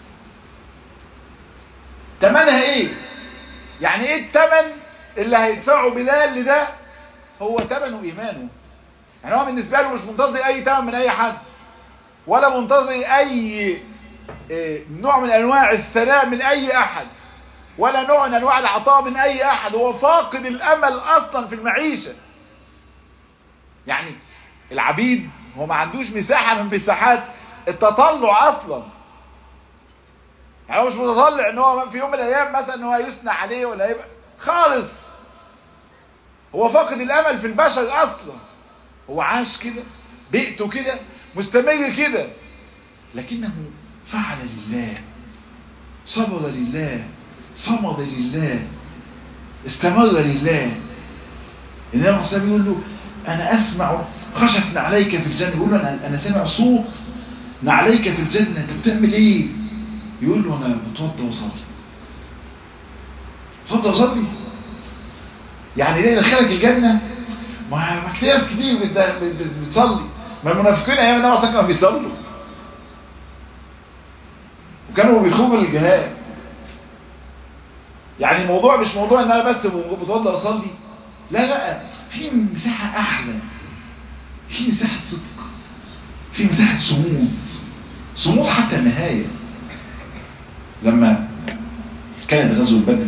تمنها ايه يعني ايه التمن اللي هيدفعه بلال لده هو تمنه ايمانه يعني هو بالنسبة له مش منتظر اي تمن من اي حد ولا منتظر اي نوع من انواع الثناء من اي احد ولا نوع من انواع العطاء من اي احد هو فاقد الامل اصلا في المعيشة يعني العبيد هو ما عندوش مساحة من مساحات التطلع اصلا يعني هو مش متطلع ان هو في يوم من الايام مثلا ان هو يثنى عليه ولا يبقى خالص هو فاقد الامل في البشر اصلا هو عاش كده بيئته كده مستمر كده لكنه فعل لله صبر لله صمد لله استمر لله النبي صلى الله يقول له انا اسمع خشف نعليك في الجنة يقول له انا, أنا سامع صوت نعليك في الجنة انت بتعمل ايه يقول له انا بتوضى وصلي بتوضى وصلي يعني ليه دخلك الجنة ما ما كتير ناس كتير بتصلي ما المنافقين ايام النبي صلى كانوا بيصلوا وكانوا بيخوضوا الجهاد يعني الموضوع مش موضوع ان انا بس بتوضى اصلي لا لا في مساحة احلى في مساحة صدق في مساحة صمود صمود حتى النهاية لما كانت غزوة بدر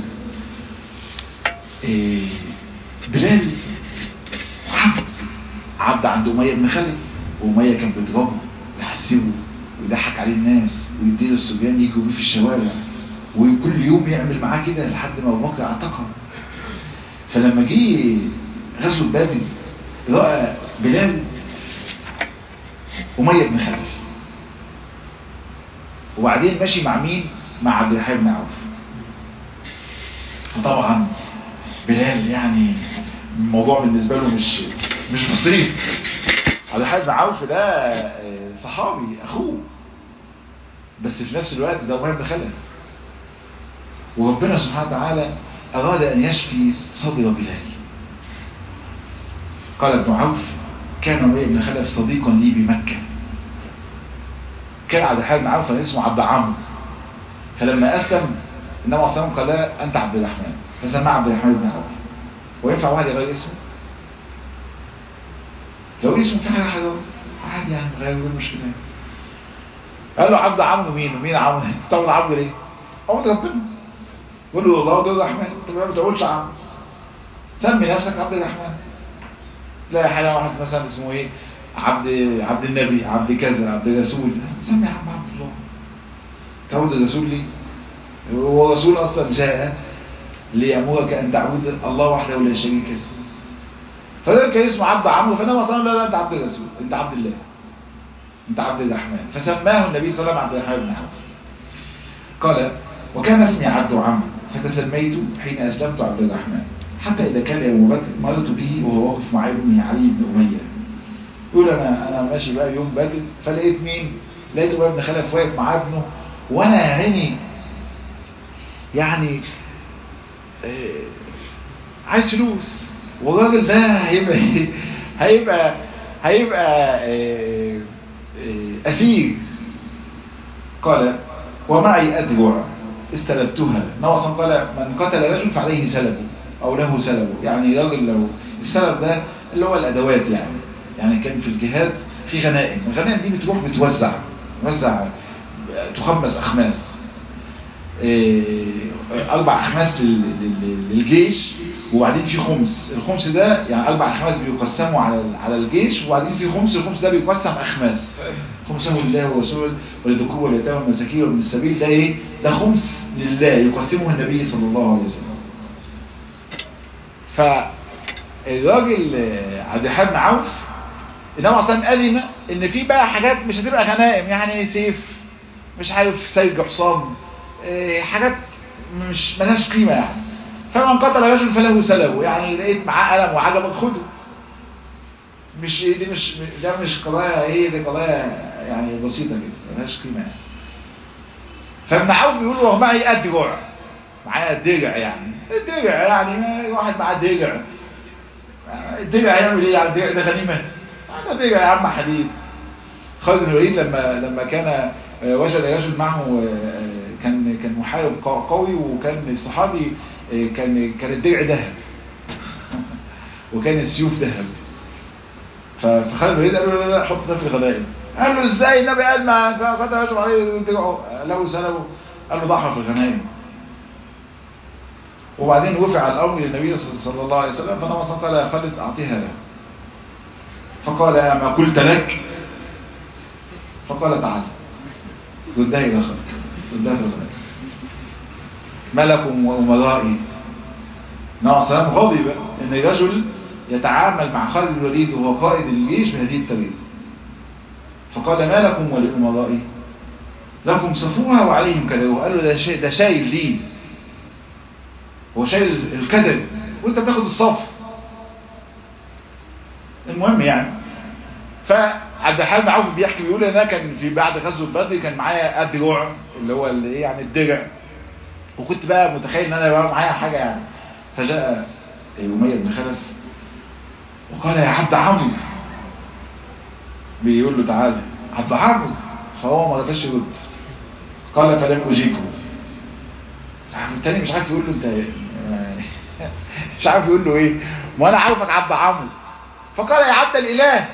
إيه بلال عبد عبد عند أمية بن خلف وأمية كان بيضربه يحسبه ويضحك عليه الناس ويديه الصبيان يجوا بيه في الشوارع وكل يوم يعمل معاه كده لحد ما ابو بكر اعتقل فلما جه غزوه بدر راى بلال أمية بن خلف وبعدين ماشي مع مين مع عبد الرحمن بن عوف فطبعا بلال يعني الموضوع بالنسبة له مش مش بسيط عبد الرحمن بن عوف ده صحابي اخوه بس في نفس الوقت ده أمية بن خلف وربنا سبحانه وتعالى أراد أن يشفي صدر بلال قال ابن عوف كان أمية بن خلف صديقا لي بمكة كان عبد الرحمن بن عوف اسمه عبد عمرو فلما أسلم النبي عليه الصلاة قال أنت عبد الرحمن فسماه عبد الرحمن بن عوف وينفع واحد يغير اسمه لو اسمه في حاجة عادي يعني غير المشكلة قال له عبد عمرو مين ومين عمرو طبعا عمرو ليه عمرو ربنا قول له الله ده الرحمن انت ما بتقولش عمرو سمي نفسك عبد الرحمن لا حاجه واحد مثلا اسمه ايه عبد عبد النبي عبد كذا عبد الرسول سمي عم عبد الله تعود الرسول ليه هو الرسول اصلا جاء ليأمرك أن تعبد الله وحده لا شريك له فده كان اسمه عبد عمرو فالنبي صلى الله عليه وسلم لا لا انت عبد الرسول انت عبد الله انت عبد الرحمن فسماه النبي صلى الله عليه وسلم عبد الرحمن بن عوف قال وكان اسمي عبد عمرو فتسميت حين اسلمت عبد الرحمن حتى اذا كان يوم بدر مررت به وهو واقف مع ابنه علي بن اميه يقول انا انا ماشي بقى يوم بدر فلقيت مين لقيت ابن خلف واقف مع ابنه وانا هني يعني آه عايز فلوس والراجل ده هيبقى هيبقى هيبقى آه آه اسير قال ومعي ادرع استلبتها نوصا قال من قتل رجل فعليه سلبه او له سلبه يعني راجل لو السلب ده اللي هو الادوات يعني يعني كان في الجهاد في غنائم الغنائم دي بتروح بتوزع توزع تخمس اخماس اربع اخماس للجيش وبعدين في خمس الخمس ده يعني اربع اخماس بيقسموا على على الجيش وبعدين في خمس الخمس ده بيقسم اخماس خمسه لله والرسول وللذكور واليتامى والمساكين وابن السبيل ده ايه ده خمس لله يقسمه النبي صلى الله عليه وسلم فالراجل عبد الحليم بن عوف انما اصلا قال ان في بقى حاجات مش هتبقى غنائم يعني سيف مش عارف سيج حصان إيه حاجات مش ملهاش قيمه يعني فمن قتل رجل فله سلبه يعني لقيت معاه قلم وعجبك خده مش دي مش ده مش قضايا ايه دي قضايا يعني بسيطه كده ملهاش قيمه يعني فابن عوف بيقول له معي ادرع معايا درع يعني الدرع يعني واحد معاه درع الدرع هيعمل ايه يعني الدرع ده غنيمه ده درع يا عم حديد خالد بن الوليد لما لما كان وجد رجل معه كان كان محارب قوي وكان الصحابي كان كان الدرع ذهب وكان السيوف ذهب فخالد بن الوليد قال له لا لا حط ده في الغنائم قال له ازاي النبي قال ما قتل رجل عليه درعه له سلبه قال له ضعها في الغنائم وبعدين رفع الامر للنبي صلى الله عليه وسلم فنبي صلى الله عليه وسلم قال يا خالد اعطيها له فقال ما قلت لك فقال تعال ردها الى خالد ردها في الغنائم ملكم وامرائي نبي صلى الله غضب ان رجل يتعامل مع خالد بن الوليد وهو قائد الجيش بهذه الطريقه فقال ما لكم ولامرائي لكم صفوها وعليهم كذا وقال له ده شيء ده شايل ليه هو شايل الكذب وانت بتاخد الصف المهم يعني فعبد الحليم بن عوف بيحكي بيقول ان انا كان في بعد غزوه بدر كان معايا الدرع اللي هو اللي ايه يعني الدرع وكنت بقى متخيل ان انا بقى معايا حاجه يعني فجاء اميه بن خلف وقال يا عبد عمرو بيقول له تعالى عبد عمرو فهو ما رضاش يرد قال فلم اجيبه التاني مش عارف يقول له انت مش عارف يقول له ايه ما انا عارفك عبد عمرو فقال يا عبد الاله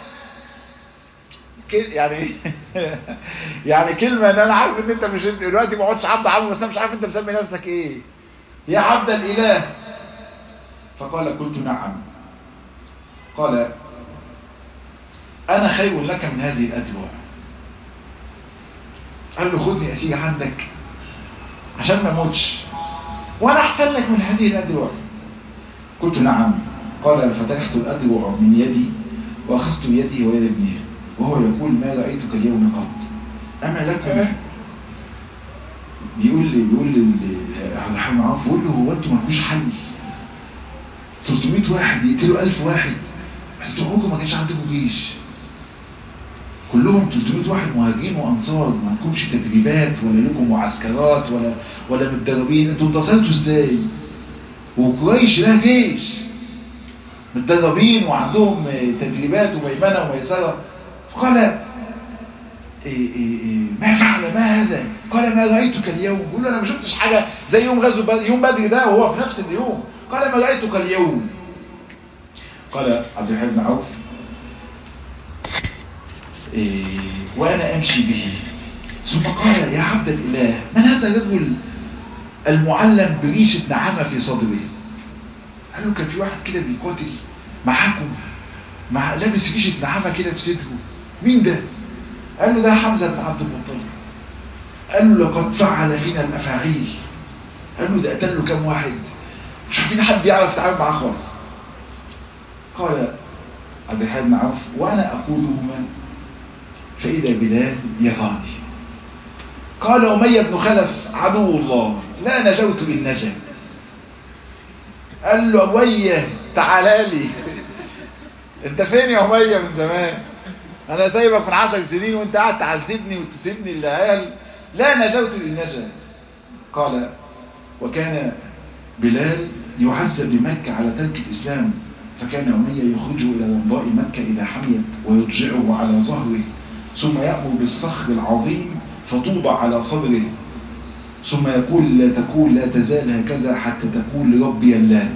يعني يعني كلمه ان انا عارف ان انت مش انت دلوقتي ما اقعدش عبد عمرو بس انا مش عارف انت مسمي نفسك ايه يا عبد الاله فقال قلت نعم قال انا خير لك من هذه الادواء قال له خدني اسير عندك عشان ما اموتش وانا احسن لك من هذه الادواء قلت نعم قال فتحت الادواء من يدي واخذت بيدي ويد ابنه وهو يقول ما رايتك اليوم قط اما لكم بيقول لي بيقول لي عبد الرحمن عوف بيقول له هو انتوا مالكوش حل 300 واحد يقتلوا 1000 واحد انتوا عمركم ما كانش عندكم جيش كلهم 300 واحد مهاجرين وانصار ما عندكمش تدريبات ولا لكم معسكرات ولا ولا متدربين انتوا انتصرتوا ازاي وقريش لها جيش متدربين وعندهم تدريبات وميمنه وميسره فقال إيه إيه إيه ما فعل ما هذا قال ما رأيتك اليوم يقول له انا ما شفتش حاجة زي يوم غزو بدر يوم بدر ده وهو في نفس اليوم قال ما رأيتك اليوم قال عبد الحليم بن عوف إيه وانا امشي به ثم قال يا عبد الاله من هذا الرجل المعلم بريشة نعامة في صدره قال له كان في واحد كده بيقاتل معاكم مع لابس ريشة نعامة كده في صدره مين ده قال له ده حمزة بن عبد المطلب قال له لقد فعل فينا الافاعيل قال له ده قتل له كام واحد مش عارفين حد يعرف يتعامل معاه خالص قال عبد الحليم بن عوف وانا اقودهما فاذا بلال يراني قال اميه بن خلف عدو الله لا نجوت بالنجا قال له اميه تعالى لي انت فين يا اميه من زمان انا سايبك من عشر سنين وانت قاعد تعذبني وتسيبني العيال لا نجوت للنجا قال وكان بلال يعذب بمكة على ترك الإسلام فكان أمية يخرجه إلى رمضاء مكة إذا حميت ويرجعه على ظهره ثم يأمر بالصخر العظيم فتوضع على صدره ثم يقول لا تقول لا تزال هكذا حتى تقول لربي اللات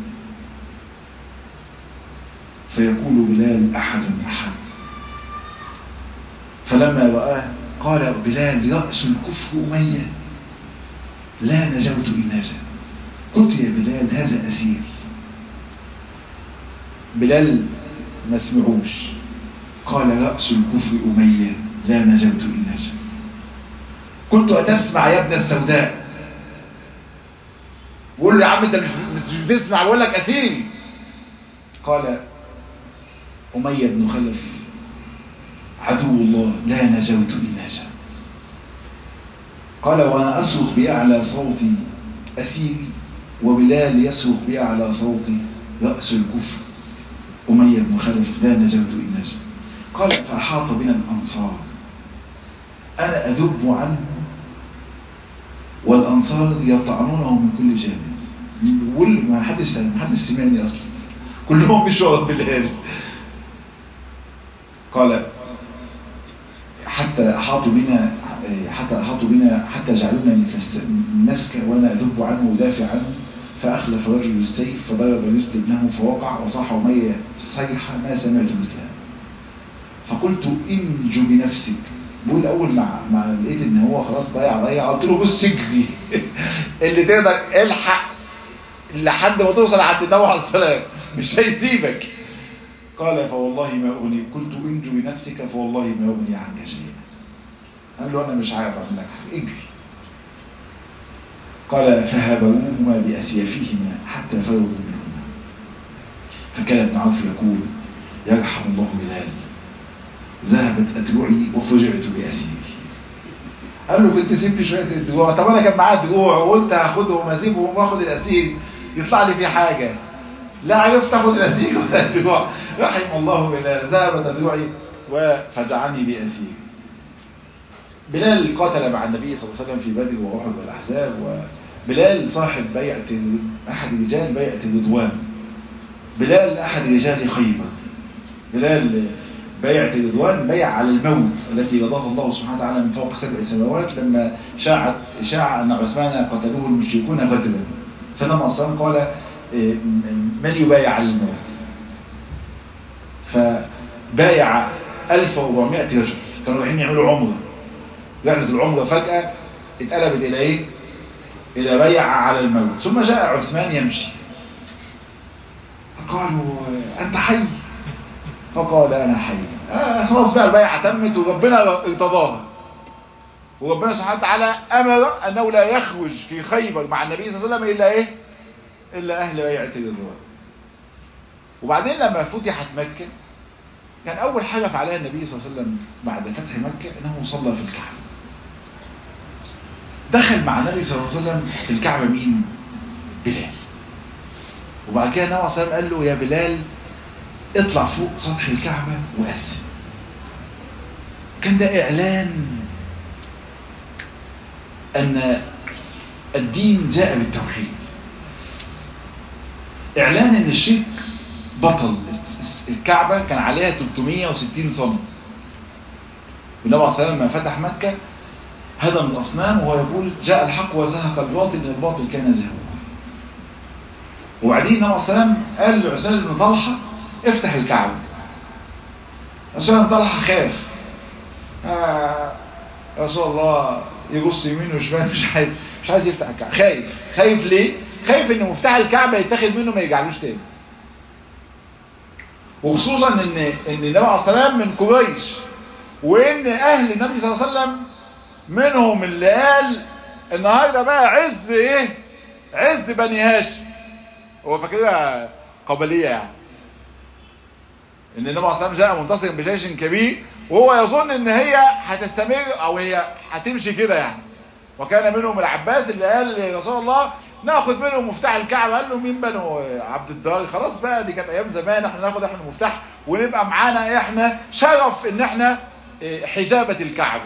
فيقول بلال أحد أحد فلما رآه قال بلال رأس الكفر أمية لا نجوت النجا قلت يا بلال هذا أسير بلال ما سمعوش قال رأس الكفر أمية لا نجوت النجا قلت أتسمع يا ابن السوداء بقول له يا عم انت مش بتسمع بقول لك أسيري قال أمية بن خلف عدو الله لا نجوت النجا قال وأنا أصرخ بأعلى صوتي أسيري وبلال يصرخ بأعلى صوتي رأس الكفر أمية بن خلف لا نجوت النجا قال فأحاط بنا الأنصار أنا أذب عنه والأنصار يطعنونه من كل جانب بيقول ما حدش ما حدش سمعني أصلا كلهم مشوا بلال قال حتى أحاطوا بنا حتى أحاطوا بنا حتى جعلونا مثل المسكة وأنا أذب عنه ودافع عنه فأخلف رجل السيف فضرب رجل ابنه فوقع وصاح أمية صيحة ما سمعت مثلها فقلت انجو بنفسك بقول أول مع مع لقيت إن هو خلاص ضيع ضيع قلت له بص اجري اللي تقدر الحق لحد ما توصل عند النبي عليه السلام مش هيسيبك قال فوالله ما أغني قلت انجو بنفسك فوالله ما أغني عنك شيئا قال له أنا مش عارف أعمل لك حاجة اجري قال فهبوهما بأسيافهما حتى فرغوا منهما فكان ابن عوف يقول يرحم الله بلال ذهبت أدرعي وفجعت بأسيري قال له كنت سيب لي شوية الدروع طب أنا كان معايا دروع وقلت هاخدهم واسيبهم واخد الأسير يطلع لي في حاجة لا عرفت اخد الأسير ولا الدروع رحم الله بلال ذهبت أدرعي وفجعني بأسيري بلال قاتل مع النبي صلى الله عليه وسلم في بدر وأحد والأحزاب وبلال صاحب بيعة أحد رجال بيعة الرضوان بلال أحد رجال خيبر بلال بيعة الرضوان بيع على الموت التي رضاها الله سبحانه وتعالى من فوق سبع سماوات لما شاعت شاع أن عثمان قتلوه المشركون غدرا فنما أصلا قال من يبايع على الموت فبايع 1400 رجل كانوا رايحين يعملوا عمره رحلة العمرة فجأة اتقلبت إلى إيه؟ إلى بيع على الموت ثم جاء عثمان يمشي فقالوا أنت حي فقال أنا حي آه خلاص بقى البيعة تمت وربنا ارتضاها وربنا سبحانه وتعالى أمر أنه لا يخرج في خيبر مع النبي صلى الله عليه وسلم إلا إيه؟ إلا أهل بيعة الرضوان وبعدين لما فتحت مكة كان أول حاجة فعلها النبي صلى الله عليه وسلم بعد فتح مكة أنه صلى في الكعبة دخل مع النبي صلى الله عليه وسلم في الكعبة مين؟ بلال وبعد كده النبي صلى الله عليه وسلم قال له يا بلال اطلع فوق سطح الكعبة وأسم كان ده إعلان أن الدين جاء بالتوحيد إعلان أن الشرك بطل الكعبة كان عليها 360 صنم والنبي عليه الصلاة لما فتح مكة هدم الأصنام وهو يقول جاء الحق وزهق الباطل إن الباطل كان زهوقا وبعدين النبي عليه الصلاة قال لعثمان بن طلحة افتح الكعبة عثمان بن طلحة خاف آه يا رسول الله يبص يمين وشمال مش عايز مش عايز يفتح الكعبة خايف خايف ليه؟ خايف ان مفتاح الكعبة يتاخد منه ما يرجعلوش تاني وخصوصا ان ان النبي عليه الصلاه من قريش وان اهل النبي صلى الله عليه وسلم منهم اللي قال النهارده بقى عز ايه عز بني هاشم هو فاكرها قبلية يعني ان النبي صلى الله عليه وسلم جاء منتصرا بجيش كبير وهو يظن ان هي هتستمر او هي هتمشي كده يعني وكان منهم العباس اللي قال لرسول الله ناخد منهم مفتاح الكعبة قال له مين بنو عبد الدار خلاص بقى دي كانت ايام زمان احنا ناخد احنا المفتاح ونبقى معانا احنا شرف ان احنا حجابة الكعبة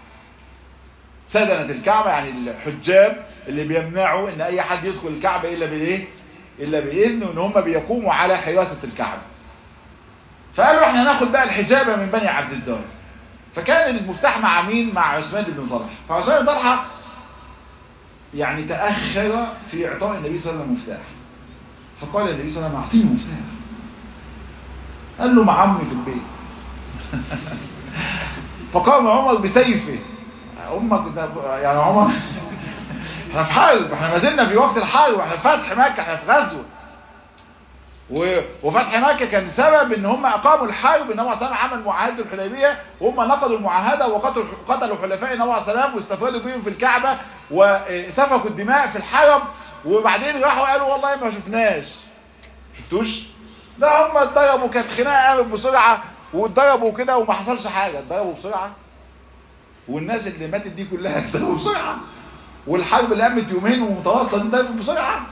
سدنة الكعبة يعني الحجاب اللي بيمنعوا ان اي حد يدخل الكعبة الا بالايه الا باذن وان هم بيقوموا على حراسة الكعبة فقالوا احنا هناخد بقى الحجابة من بني عبد الدار فكان المفتاح مع مين مع عثمان بن طلحة فعثمان بن طلحة يعني تأخر في اعطاء النبي صلى الله عليه وسلم مفتاح فقال النبي صلى الله عليه وسلم اعطيني مفتاح قال له مع عمي في البيت فقام عمر بسيفه امك يعني عمر احنا في حرب احنا ما زلنا في وقت الحرب احنا في فتح مكة احنا في غزوة وفتح مكة كان سبب ان هم اقاموا الحرب ان هو صنع عمل معاهدة الحديبية وهم نقضوا المعاهدة وقتلوا قتلوا حلفاء النبي عليه السلام واستفادوا بهم في الكعبة وسفكوا الدماء في الحرم وبعدين راحوا قالوا والله ما شفناش شفتوش لا هم اتضربوا كانت خناقه قامت بسرعه واتضربوا كده وما حصلش حاجه اتضربوا بسرعه والناس اللي ماتت دي كلها اتضربوا بسرعه والحرب اللي قامت يومين ومتواصله اتضربوا بسرعه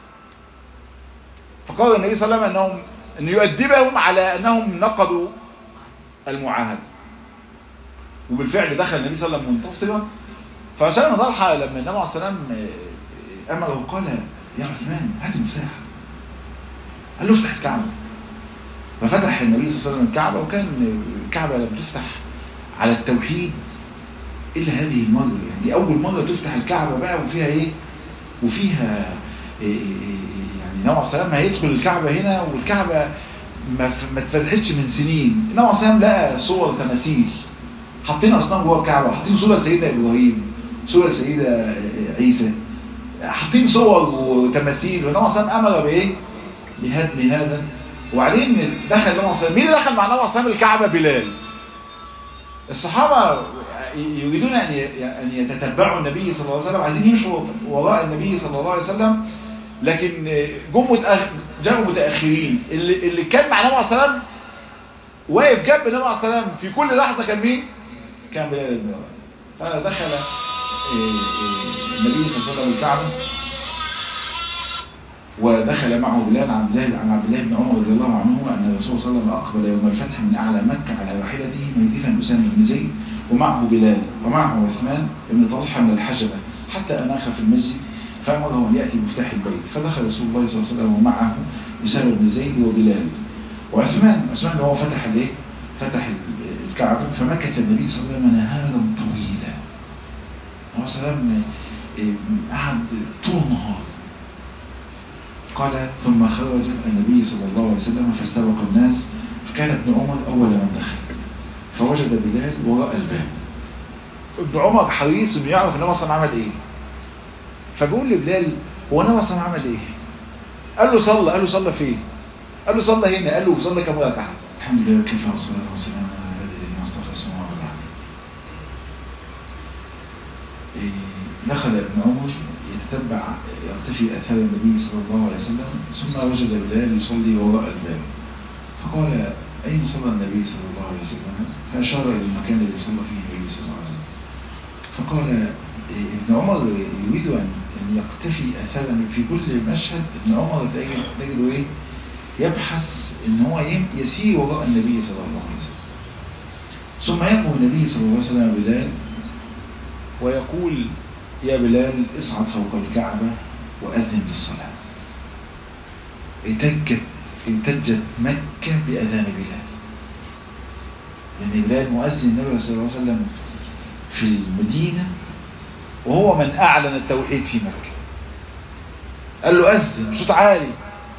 فقال النبي صلى الله عليه وسلم انهم ان يؤدبهم على انهم نقضوا المعاهده وبالفعل دخل النبي صلى الله عليه وسلم منتصرا فعشان طلحه لما النبي عليه الصلاه والسلام امره قال يا عثمان هات المفتاح قال له افتح الكعبه ففتح النبي صلى الله عليه وسلم الكعبه وكان الكعبه لم تفتح على التوحيد الا هذه المره يعني دي اول مره تفتح الكعبه بقى وفيها ايه وفيها إيه إيه يعني النبي عليه السلام هيدخل الكعبه هنا والكعبه ما ما اتفتحتش من سنين النبي عليه السلام لقى صور تماثيل حاطين اصنام جوه الكعبه حاطين صوره سيدنا ابراهيم صوره سيدنا عيسى حاطين صور وتماثيل والنبي عليه السلام امر بايه بهدم هذا وبعدين دخل النبي عليه مين اللي دخل مع النبي عليه الكعبه بلال الصحابه يريدون ان ان يتتبعوا النبي صلى الله عليه وسلم عايزين يمشوا وراء النبي صلى الله عليه وسلم لكن جم جاءوا متاخرين اللي اللي كان مع النبي عليه السلام واقف جنب النبي عليه السلام في كل لحظه كان مين كان بلال بن فدخل النبي صلى الله عليه وسلم الكعبه ودخل معه بلال عن بلال عن عبد الله بن عمر رضي الله عنه ان الرسول صلى الله عليه وسلم اقبل يوم الفتح من اعلى مكه على راحلته مهدفا اسامه بن زيد ومعه بلال ومعه عثمان بن طلحه من الحجبه حتى اناخ في المسجد فامره ان ياتي مفتاح البيت فدخل رسول الله صلى الله عليه وسلم ومعه اسامه بن زيد وبلال وعثمان عثمان اللي هو فتح الايه؟ فتح الكعبه فمكث النبي صلى الله عليه وسلم نهارا طويلا. النبي صلى الله عليه وسلم قعد طول النهار قال ثم خرج النبي صلى الله عليه وسلم فاستبق الناس فكان ابن عمر أول من دخل فوجد بلال وراء الباب ابن عمر حريص انه يعرف النبي صلى الله عليه وسلم عمل ايه فبيقول لبلال هو النبي صلى الله عليه وسلم عمل ايه قال له صلى قال له صلى فين قال له صلى هنا قال له صلى كم ركعه الحمد لله وكفى والصلاه والسلام على عباد الذين اصطفى اسمه وبعد دخل ابن عمر يتتبع يرتفي اثار النبي صلى الله عليه وسلم ثم وجد بلال يصلي وراء الباب فقال اين صلى النبي صلى الله عليه وسلم فاشار الى المكان الذي صلى فيه النبي صلى الله عليه وسلم فقال ابن عمر يريد ان يقتفي اثارا في كل مشهد ابن عمر تجده ايه يبحث ان هو يسير وراء النبي صلى الله عليه وسلم ثم يأمر النبي صلى الله عليه وسلم بلال ويقول يا بلال اصعد فوق الكعبة وأذن بالصلاة اتجت انتجت مكة بأذان بلال لأن بلال مؤذن النبي صلى الله عليه وسلم في المدينة وهو من أعلن التوحيد في مكة قال له أذن بصوت عالي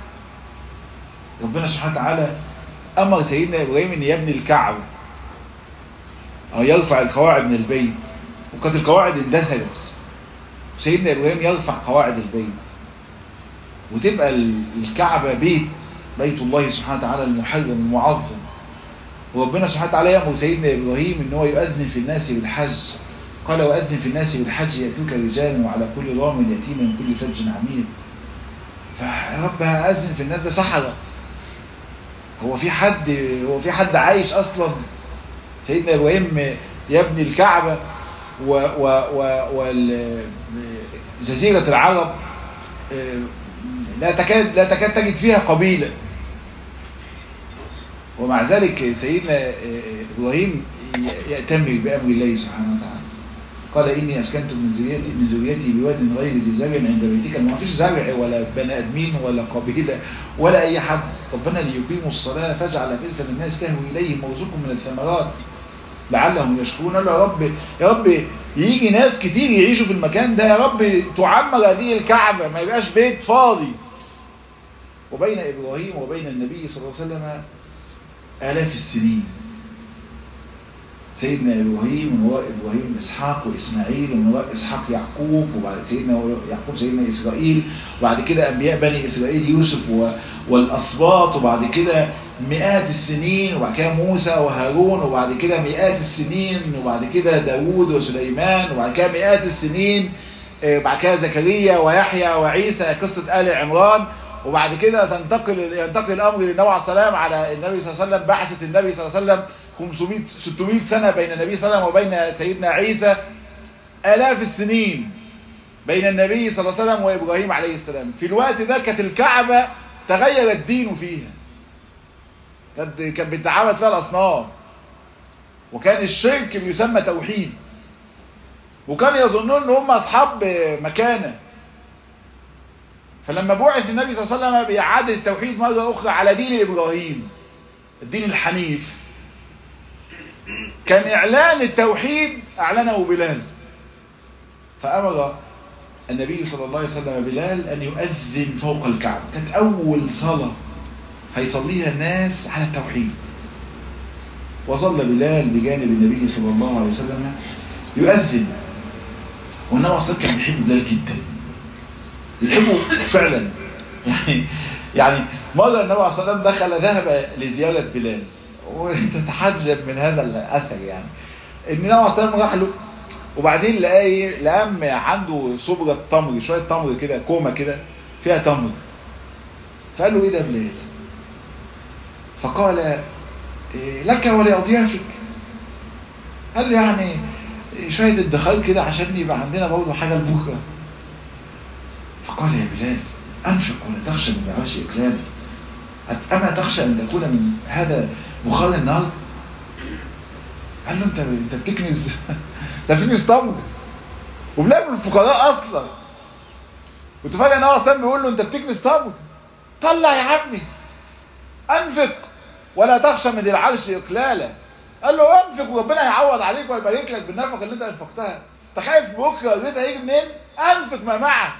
ربنا سبحانه وتعالى أمر سيدنا إبراهيم أن يبني الكعبة أو يرفع القواعد من البيت وكانت القواعد اندثرت سيدنا إبراهيم يرفع قواعد البيت وتبقى الكعبة بيت بيت الله سبحانه وتعالى المحرم المعظم وربنا سبحانه وتعالى يأمر سيدنا إبراهيم أن هو يؤذن في الناس بالحج قال وأذن في الناس بالحج يأتوك رجال وعلى كل ضامن يتيم من كل فج عميق فيا رب أذن في الناس ده سحرة هو في حد هو في حد عايش أصلا سيدنا إبراهيم يبني الكعبة و و و وجزيرة العرب لا تكاد لا تكاد تجد فيها قبيلة ومع ذلك سيدنا إبراهيم يأتمر بأمر الله سبحانه وتعالى قال إني أسكنت من ذريتي من ذريتي بواد غير ذي زرع عند بيتك ما فيش زرع ولا بني آدمين ولا قبيلة ولا أي حد ربنا ليقيموا الصلاة فاجعل أفئدة الناس تهوي إليهم وارزقهم من الثمرات لعلهم يشكرون قال يا رب يا رب يجي ناس كتير يعيشوا في المكان ده يا رب تعمر هذه الكعبة ما يبقاش بيت فاضي وبين إبراهيم وبين النبي صلى الله عليه وسلم آلاف السنين سيدنا إبراهيم من وراء إبراهيم إسحاق وإسماعيل ومن وراء إسحاق يعقوب وبعد سيدنا يعقوب سيدنا إسرائيل وبعد كده أنبياء بني إسرائيل يوسف و... والأسباط وبعد كده مئات السنين وبعد كده موسى وهارون وبعد كده مئات السنين وبعد كده داوود وسليمان وبعد كده مئات السنين بعد كده زكريا ويحيى وعيسى قصة آل عمران وبعد كده تنتقل ينتقل الامر للنبي عليه السلام على النبي صلى الله عليه وسلم بعثة النبي صلى الله عليه وسلم 500 600 سنة بين النبي صلى الله عليه وسلم وبين سيدنا عيسى آلاف السنين بين النبي صلى الله عليه وسلم وإبراهيم عليه السلام في الوقت ده كانت الكعبة تغير الدين فيها كان بيتعامل فيها الأصنام وكان الشرك بيسمى توحيد وكان يظنون ان هم اصحاب مكانه فلما بعث النبي صلى الله عليه وسلم بإعادة التوحيد مرة أخرى على دين إبراهيم الدين الحنيف كان إعلان التوحيد أعلنه بلال فأمر النبي صلى الله عليه وسلم بلال أن يؤذن فوق الكعبة كانت أول صلاة هيصليها الناس على التوحيد وظل بلال بجانب النبي صلى الله عليه وسلم يؤذن والنبي صلى الله عليه وسلم كان بيحب بلال جدا يحبه فعلا يعني يعني مرة النبي عليه الصلاة والسلام دخل ذهب لزيارة بلال وتتحجب من هذا الأثر يعني ان النبي عليه الصلاة والسلام راح له وبعدين لقى ايه لقى عنده صبرة تمر شوية تمر كده كومة كده فيها تمر فقال له ايه ده بلال فقال إيه لك ولأضيافك قال له يعني شوية ادخار كده عشان يبقى عندنا برضه حاجة لبكره فقال يا بلال أنفق ولا تخشى من معاش إقلالي أما تخشى أن تكون من هذا بخار النار قال له أنت أنت بتكنز ده بتكنز تمر وبلال من الفقراء أصلا وتفاجئ ان هو اصلا بيقول له أنت بتكنز تمر طلع يا عمي أنفق ولا تخشى من العرش إقلالا قال له أنفق وربنا يعوض عليك ويبارك لك بالنفقة اللي أنت أنفقتها أنت خايف بكرة الرزق هيجي منين؟ أنفق ما معك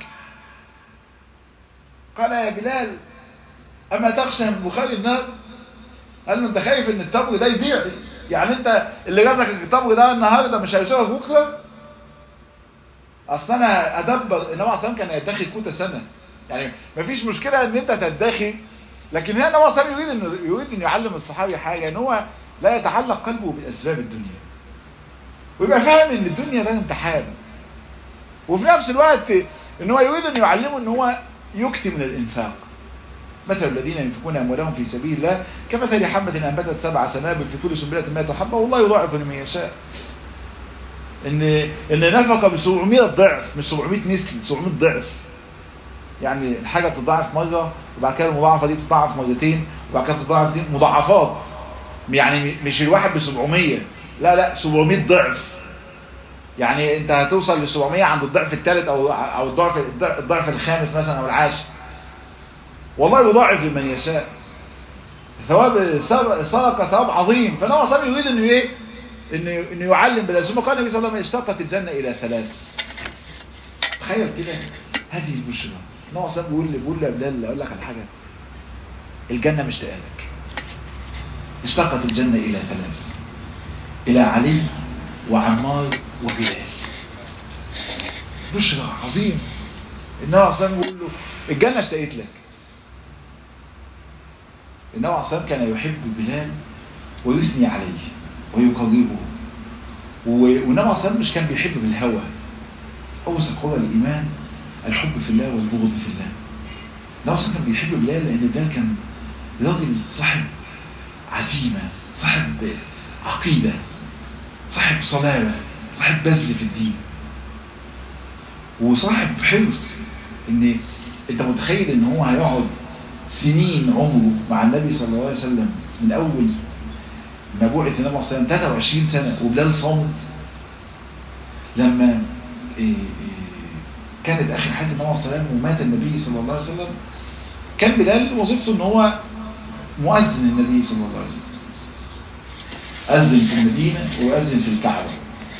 قال يا بلال أما تخشى من بخار النار قال له انت خايف ان التمر ده يضيع يعني انت اللي رزقك التمر ده النهارده مش هيسوقك بكره اصل انا ادبر انما اصلا كان يدخي كوتا سنه يعني مفيش مشكله ان انت تدخي لكن هنا النبي صلى يريد ان يريد ان يعلم الصحابي حاجه ان هو لا يتعلق قلبه باسباب الدنيا ويبقى فاهم ان الدنيا ده امتحان وفي نفس الوقت ان هو يريد ان يعلمه ان هو يكثر من الانفاق مثل الذين ينفقون اموالهم في سبيل الله كمثل حبة انبتت سبع سنابل في كل سنبلة 100 حبة والله يضاعف لمن يشاء ان ان نفقه ب 700 ضعف مش 700 نسل 700 ضعف يعني الحاجه بتضاعف مره وبعد كده المضاعفه دي بتضاعف مرتين وبعد كده بتضاعف دي مضاعفات يعني مش الواحد ب 700 لا لا 700 ضعف يعني انت هتوصل ل 700 عند الضعف الثالث او او الضعف الضعف الخامس مثلا او العاشر والله يضاعف لمن يشاء ثواب الصدقه ثواب عظيم فنوع صلى يريد انه ايه انه انه يعلم بالاسماء قال النبي صلى الله عليه وسلم اشتقت الجنه الى ثلاث تخيل كده هذه البشرى نوع صلى بيقول لي بيقول لي بلال اقول لك على حاجه الجنه مشتاقه لك اشتقت الجنه الى ثلاث الى علي وعمار وبلال بشرى عظيم النبي عليه الصلاه بيقول له الجنه اشتقت لك النبي عليه الصلاه كان يحب بلال ويثني عليه ويقربه والنبي عليه الصلاه مش كان بيحب بالهوى اوثق هو الايمان الحب في الله والبغض في الله اصلا كان بيحب بلال لان بلال كان راجل صاحب عزيمة صاحب عقيدة صاحب صلابة صاحب بذل في الدين وصاحب حرص ان انت متخيل ان هو هيقعد سنين عمره مع النبي صلى الله عليه وسلم من اول ما بعث النبي صلى الله عليه وسلم 23 سنة وبلال صامت لما كانت اخر حياة النبي صلى الله عليه وسلم ومات النبي صلى الله عليه وسلم كان بلال وظيفته ان هو مؤذن النبي صلى الله عليه وسلم أذن في المدينة وأذن في الكعبة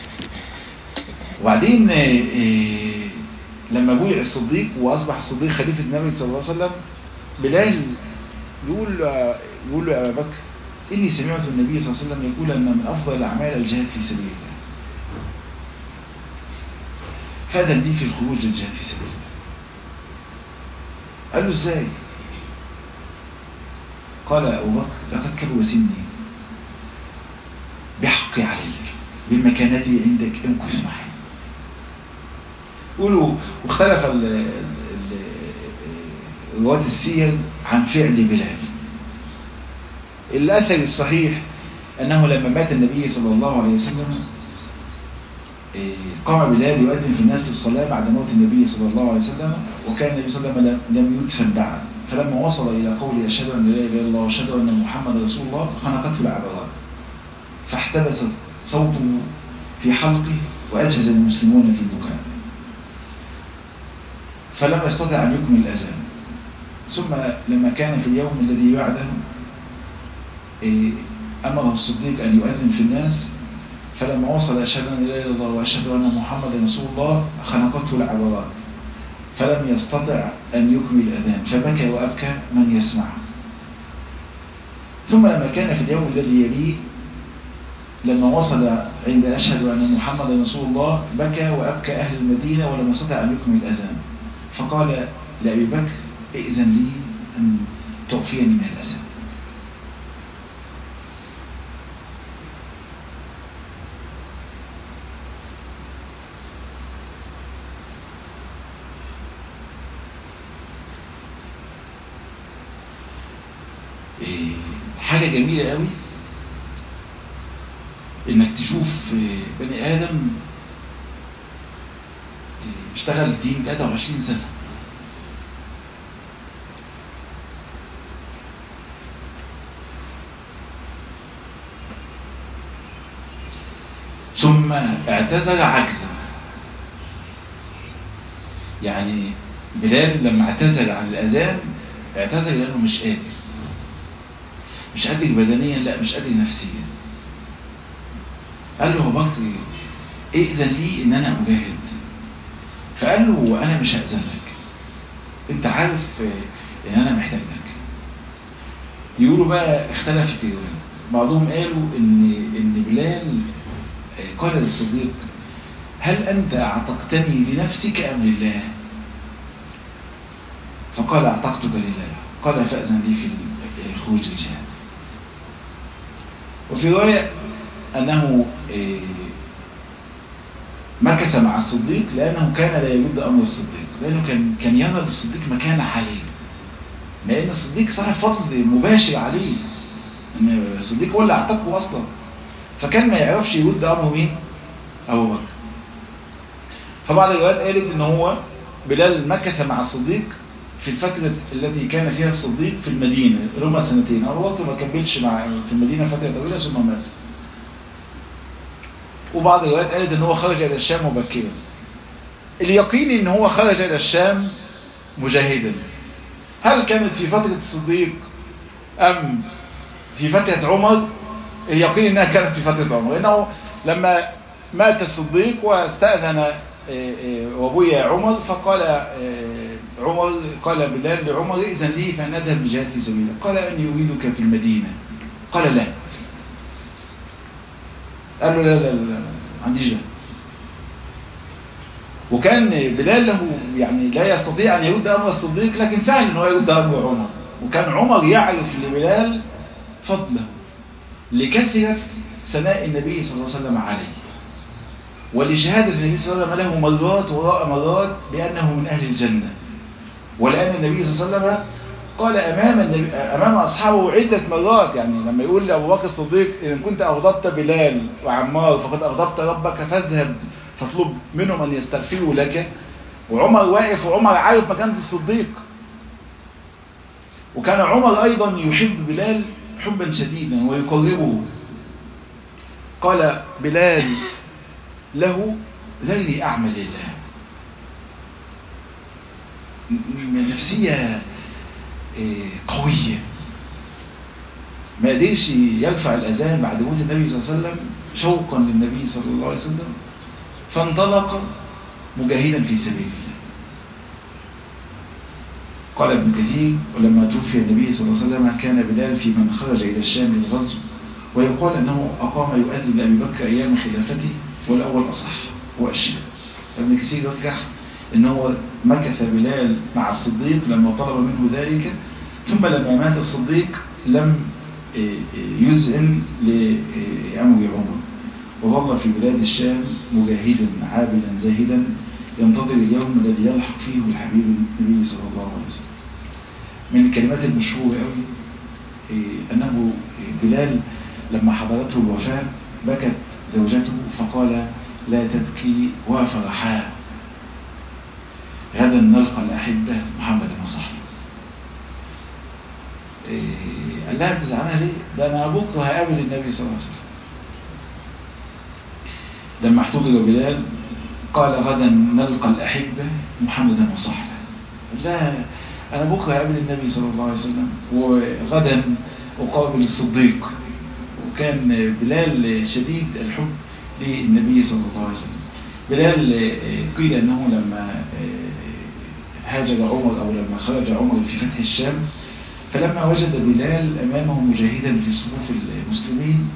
وبعدين لما بويع الصديق وأصبح الصديق خليفة النبي صلى الله عليه وسلم بلال يقول يقول له يا أبا بكر إني سمعت النبي صلى الله عليه وسلم يقول أن من أفضل الأعمال الجهاد في سبيل الله فأذن لي في الخروج للجهاد في سبيل الله قال له ازاي قال أبو بكر لقد كبر سني بحقي عليك بمكانتي عندك امكث معي قولوا واختلف رواد السير عن فعل بلال الأثر الصحيح أنه لما مات النبي صلى الله عليه وسلم قام بلال يؤذن في الناس للصلاة بعد موت النبي صلى الله عليه وسلم وكان النبي صلى الله عليه وسلم لم يدفن بعد فلما وصل إلى قول أشهد أن لا إله إلا الله وأشهد أن محمد رسول الله خنقته العبرات فاحتبس صوته في حلقه وأجهز المسلمون في البكاء فلم يستطع أن يكمل الأذان ثم لما كان في اليوم الذي بعده أمره الصديق أن يؤذن في الناس فلما وصل أشهد أن لا إله إلا الله وأشهد أن محمد رسول الله خنقته العبرات فلم يستطع أن يكمل الأذان فبكى وأبكى من يسمع ثم لما كان في اليوم الذي يليه لما وصل عند أشهد أن محمد رسول الله بكى وأبكى أهل المدينة ولم يستطع أن يكمل الأذان فقال لأبي بكر ائذن لي أن تعفيني من الأذان حاجة جميلة قوي انك تشوف بني ادم اشتغل دين 23 سنة ثم اعتذر عجزا يعني بلال لما اعتذر عن الاذان اعتذر لانه مش قادر مش قادر بدنيا لا مش قادر نفسيا قال له ابو بكر ائذن لي ان انا اجاهد فقال له وانا مش هاذن لك انت عارف ان انا محتاج لك يقولوا بقى اختلفت الروايات بعضهم قالوا ان ان بلال قال للصديق هل انت اعتقتني لنفسك ام لله فقال اعتقتك لله قال فاذن لي في خروج الجهاد وفي رواية أنه مكث مع الصديق لأنه كان لا يرد أمر الصديق لأنه كان كان يرى للصديق مكانة عليه لأن الصديق صاحب فضل مباشر عليه إن الصديق هو اللي اعتقه أصلا فكان ما يعرفش يرد أمره مين أبو بكر فبعض الروايات قالت إن هو بلال مكث مع الصديق في الفترة التي كان فيها الصديق في المدينة اللي هم سنتين أبو بكر ما كملش مع في المدينة فترة طويلة ثم مات وبعض الروايات قالت ان هو خرج الى الشام مبكرا اليقين ان هو خرج الى الشام مجاهدا هل كانت في فترة الصديق ام في فترة عمر اليقين انها كانت في فترة عمر لانه لما مات الصديق واستأذن وابويا عمر فقال عمر قال بلال لعمر ائذن لي فان اذهب بجهاد في سبيله قال اني اريدك في المدينة قال لا قال له لا لا لا ما عنديش ده وكان بلال له يعني لا يستطيع ان يرد امر الصديق لكن سهل ان هو يرد امر عمر وكان عمر يعرف لبلال فضله لكثرة ثناء النبي صلى الله عليه وسلم عليه ولشهادة النبي صلى الله عليه وسلم له مرات وراء مرات بأنه من أهل الجنة ولأن النبي صلى الله عليه وسلم قال أمام, النبي أمام أصحابه عدة مرات يعني لما يقول لأبو بكر الصديق إن كنت أغضبت بلال وعمار فقد أغضبت ربك فاذهب فاطلب منهم أن يستغفروا لك وعمر واقف وعمر عارف مكانة الصديق وكان عمر أيضا يحب بلال حبا شديدا ويقربه قال بلال له ذرني أعمل لله نفسية قوية ما قدرش يرفع الأذان بعد موت النبي صلى الله عليه وسلم شوقا للنبي صلى الله عليه وسلم فانطلق مجاهدا في سبيل الله قال ابن كثير ولما توفي النبي صلى الله عليه وسلم كان بلال في من خرج إلى الشام للغزو ويقال أنه أقام يؤذن لأبي بكر أيام خلافته والأول أصح وأشهر ابن كثير رجح أنه مكث بلال مع الصديق لما طلب منه ذلك ثم لما مات الصديق لم يزعن لأمر عمر وظل في بلاد الشام مجاهدا عابدا زاهدا ينتظر اليوم الذي يلحق فيه الحبيب النبي صلى الله عليه وسلم من الكلمات المشهورة قوي أنه بلال لما حضرته الوفاة بكت زوجته فقال لا تبكي وفرحا غدا نلقى الأحبة محمد وصحبه قال لها بتزعلها ليه؟ ده أنا بكرة هقابل النبي صلى الله عليه وسلم لما احتضر بلال قال غدا نلقى الأحبة محمدا وصحبه لا أنا بكرة هقابل النبي صلى الله عليه وسلم وغدا أقابل الصديق وكان بلال شديد الحب للنبي صلى الله عليه وسلم بلال قيل أنه لما هاجر عمر أو لما خرج عمر في فتح الشام فلما وجد بلال أمامه مجاهدا في صفوف المسلمين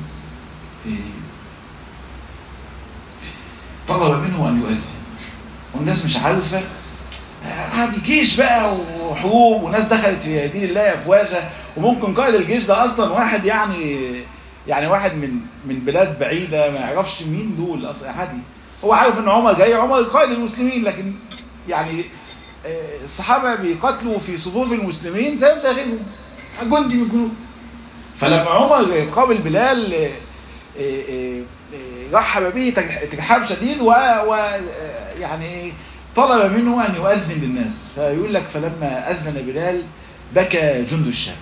طلب منه أن يؤذن والناس مش عارفة عادي جيش بقى وحروب وناس دخلت في دين الله أفواجا وممكن قائد الجيش ده أصلا واحد يعني يعني واحد من من بلاد بعيدة ما يعرفش مين دول أصلا عادي هو عارف ان عمر جاي عمر قائد المسلمين لكن يعني الصحابة بيقاتلوا في صفوف المسلمين زي زي غيرهم جندي من الجنود فلما عمر قابل بلال رحب به ترحاب شديد و يعني طلب منه أن يؤذن للناس فيقول لك فلما أذن بلال بكى جند الشام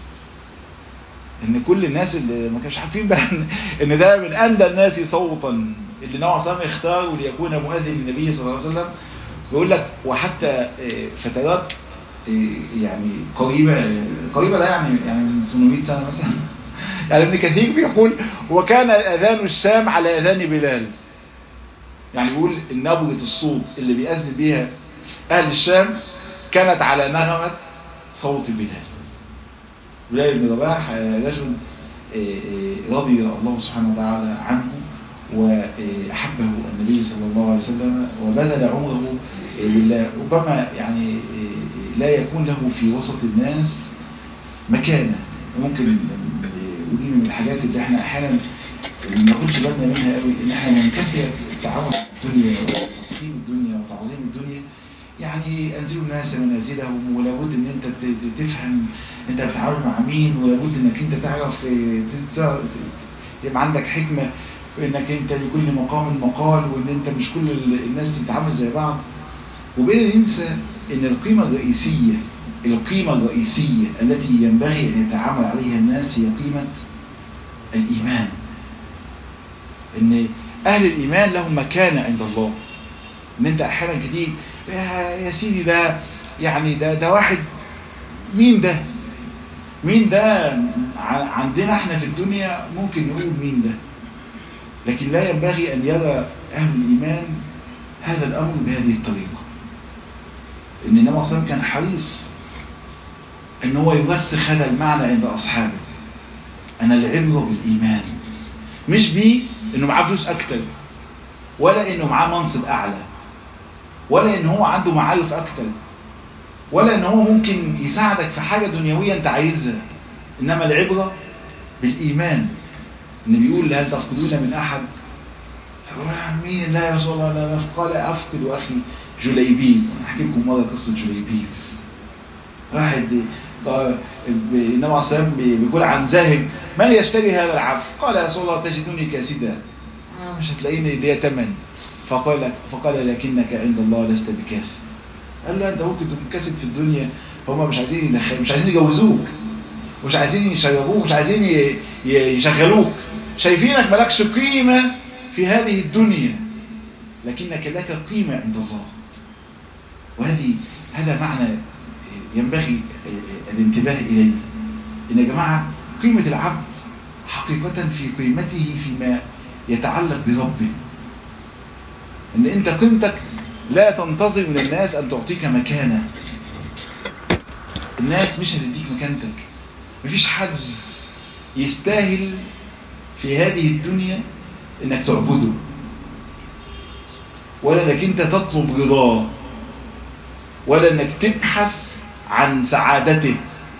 ان كل الناس اللي ما كانش عارفين بقى ان ده من اندى الناس صوتا اللي نوع صلى اختاره ليكون مؤذن للنبي صلى الله عليه وسلم بيقول لك وحتى فترات يعني قريبة قريبة ده يعني يعني من 800 سنة مثلا يعني ابن كثير بيقول وكان اذان الشام على اذان بلال يعني بيقول نبرة الصوت اللي بيأذن بيها اهل الشام كانت على نغمة صوت بلال بلال بن رباح رجل رضي الله سبحانه وتعالى عنه وأحبه النبي صلى الله عليه وسلم وبذل عمره لله ربما يعني لا يكون له في وسط الناس مكانة ممكن ودي من الحاجات اللي احنا احيانا ما ناخدش بالنا منها قوي ان احنا ننكفي التعامل الدنيا وتقييم الدنيا وتعظيم الدنيا يعني انزلوا الناس منازلهم ولابد ان انت تفهم انت بتتعامل مع مين ولابد انك انت تعرف يبقى عندك حكمة وانك انت لكل مقام مقال وان انت مش كل الناس تتعامل زي بعض وبين ننسى ان القيمة الرئيسية القيمة الرئيسية التي ينبغي ان يتعامل عليها الناس هي قيمة الايمان ان اهل الايمان لهم مكانة عند الله ان انت احيانا كتير يا سيدي ده يعني ده ده واحد مين ده مين ده عندنا احنا في الدنيا ممكن نقول مين ده لكن لا ينبغي ان يرى اهل الايمان هذا الامر بهذه الطريقة ان النبي صلى كان حريص ان هو يرسخ هذا المعنى عند اصحابه انا العبرة بالايمان مش بيه انه معاه فلوس اكتر ولا انه معاه منصب اعلى ولا ان هو عنده معارف اكتر ولا ان هو ممكن يساعدك في حاجة دنيوية انت عايزها انما العبرة بالايمان ان بيقول هل تفقدون من احد مين لا يا رسول الله لا قال افقد اخي جليبيب احكي لكم مرة قصة جليبيب واحد قال النبي عليه الصلاة بيقول عن زاهد من يشتري هذا العبد قال يا رسول الله تجدني كاسدا آه مش هتلاقيني ليا تمن فقال فقال لكنك عند الله لست بكاسد قال له انت ممكن تكون كاسد في الدنيا هم مش عايزين يدخل مش عايزين يجوزوك مش عايزين يشيروك مش عايزين يشغلوك شايفينك مالكش قيمة في هذه الدنيا لكنك لك قيمة عند الله وهذه هذا معنى ينبغي الانتباه إليه إن يا جماعة قيمة العبد حقيقة في قيمته فيما يتعلق بربه إن أنت قيمتك لا تنتظر من الناس أن تعطيك مكانة الناس مش هتديك مكانتك مفيش حد يستاهل في هذه الدنيا انك تعبده ولا انك انت تطلب رضاه ولا انك تبحث عن سعادته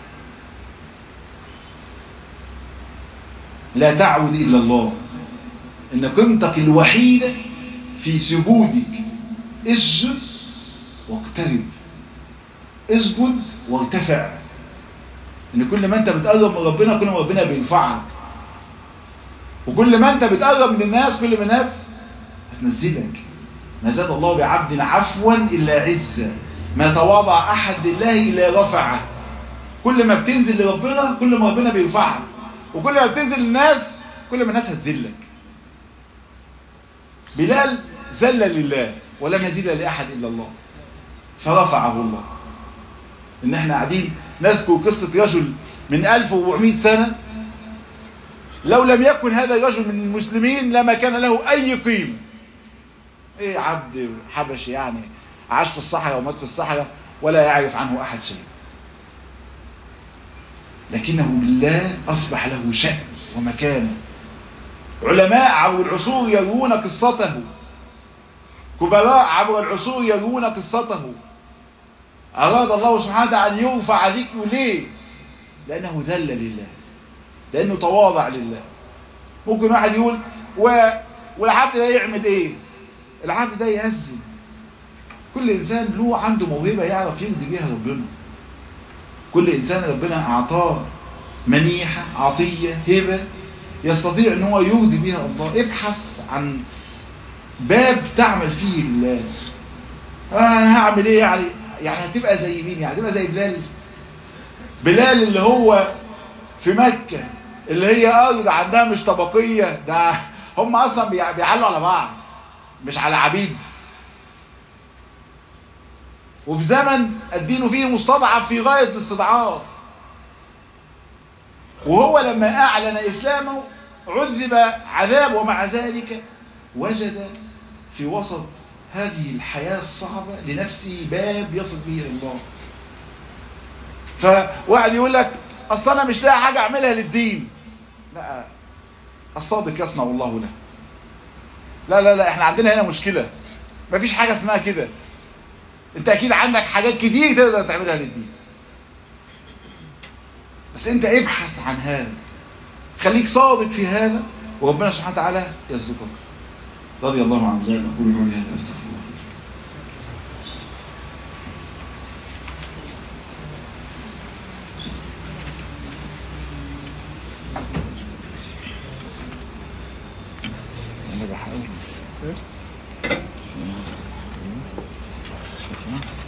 لا تعبد الا الله ان قيمتك الوحيدة في سجودك اسجد واقترب اسجد وارتفع ان كل ما انت بتقرب من ربنا كل ما ربنا بيرفعك وكل ما انت بتقرب من الناس كل ما الناس هتنزلك ما زاد الله بعبد عفوا الا عزا ما تواضع احد لله الا رفعه كل ما بتنزل لربنا كل ما ربنا بيرفعك وكل ما بتنزل للناس كل ما الناس هتذلك بلال ذل لله ولم يزيد لاحد الا الله فرفعه الله ان احنا قاعدين نذكر قصة رجل من 1400 سنة لو لم يكن هذا الرجل من المسلمين لما كان له اي قيمة ايه عبد حبشي يعني عاش في الصحراء ومات في الصحراء ولا يعرف عنه احد شيء لكنه بالله اصبح له شأن ومكانه علماء عبر العصور يروون قصته كبراء عبر العصور يروون قصته أراد الله سبحانه وتعالى أن يرفع ذكره ليه لأنه ذل لله لأنه تواضع لله ممكن واحد يقول و... والعبد ده يعمل ايه العبد ده يأذن كل إنسان له عنده موهبة يعرف يرضي بيها ربنا كل إنسان ربنا أعطاه منيحة عطية هبة يستطيع ان هو يرضي بها الله ابحث عن باب تعمل فيه الله آه انا هعمل ايه يعني يعني هتبقى زي مين يعني هتبقى زي بلال بلال اللي هو في مكة اللي هي ارض عندها مش طبقية ده هم اصلا بيعلوا على بعض مش على عبيد وفي زمن الدين فيه مستضعف في غاية الاستضعاف وهو لما اعلن اسلامه عذب عذاب ومع ذلك وجد في وسط هذه الحياة الصعبة لنفسه باب يصل به الى الله فواحد يقول لك اصل انا مش لاقي حاجة اعملها للدين لا الصادق يصنع الله له لا لا لا احنا عندنا هنا مشكلة مفيش حاجة اسمها كده انت اكيد عندك حاجات كتير تقدر تعملها للدين بس انت ابحث عن هذا خليك صادق في هذا وربنا سبحانه وتعالى يصدقك رضي الله عن ذلك اقول قولي هذا استغفر الله انا بحاول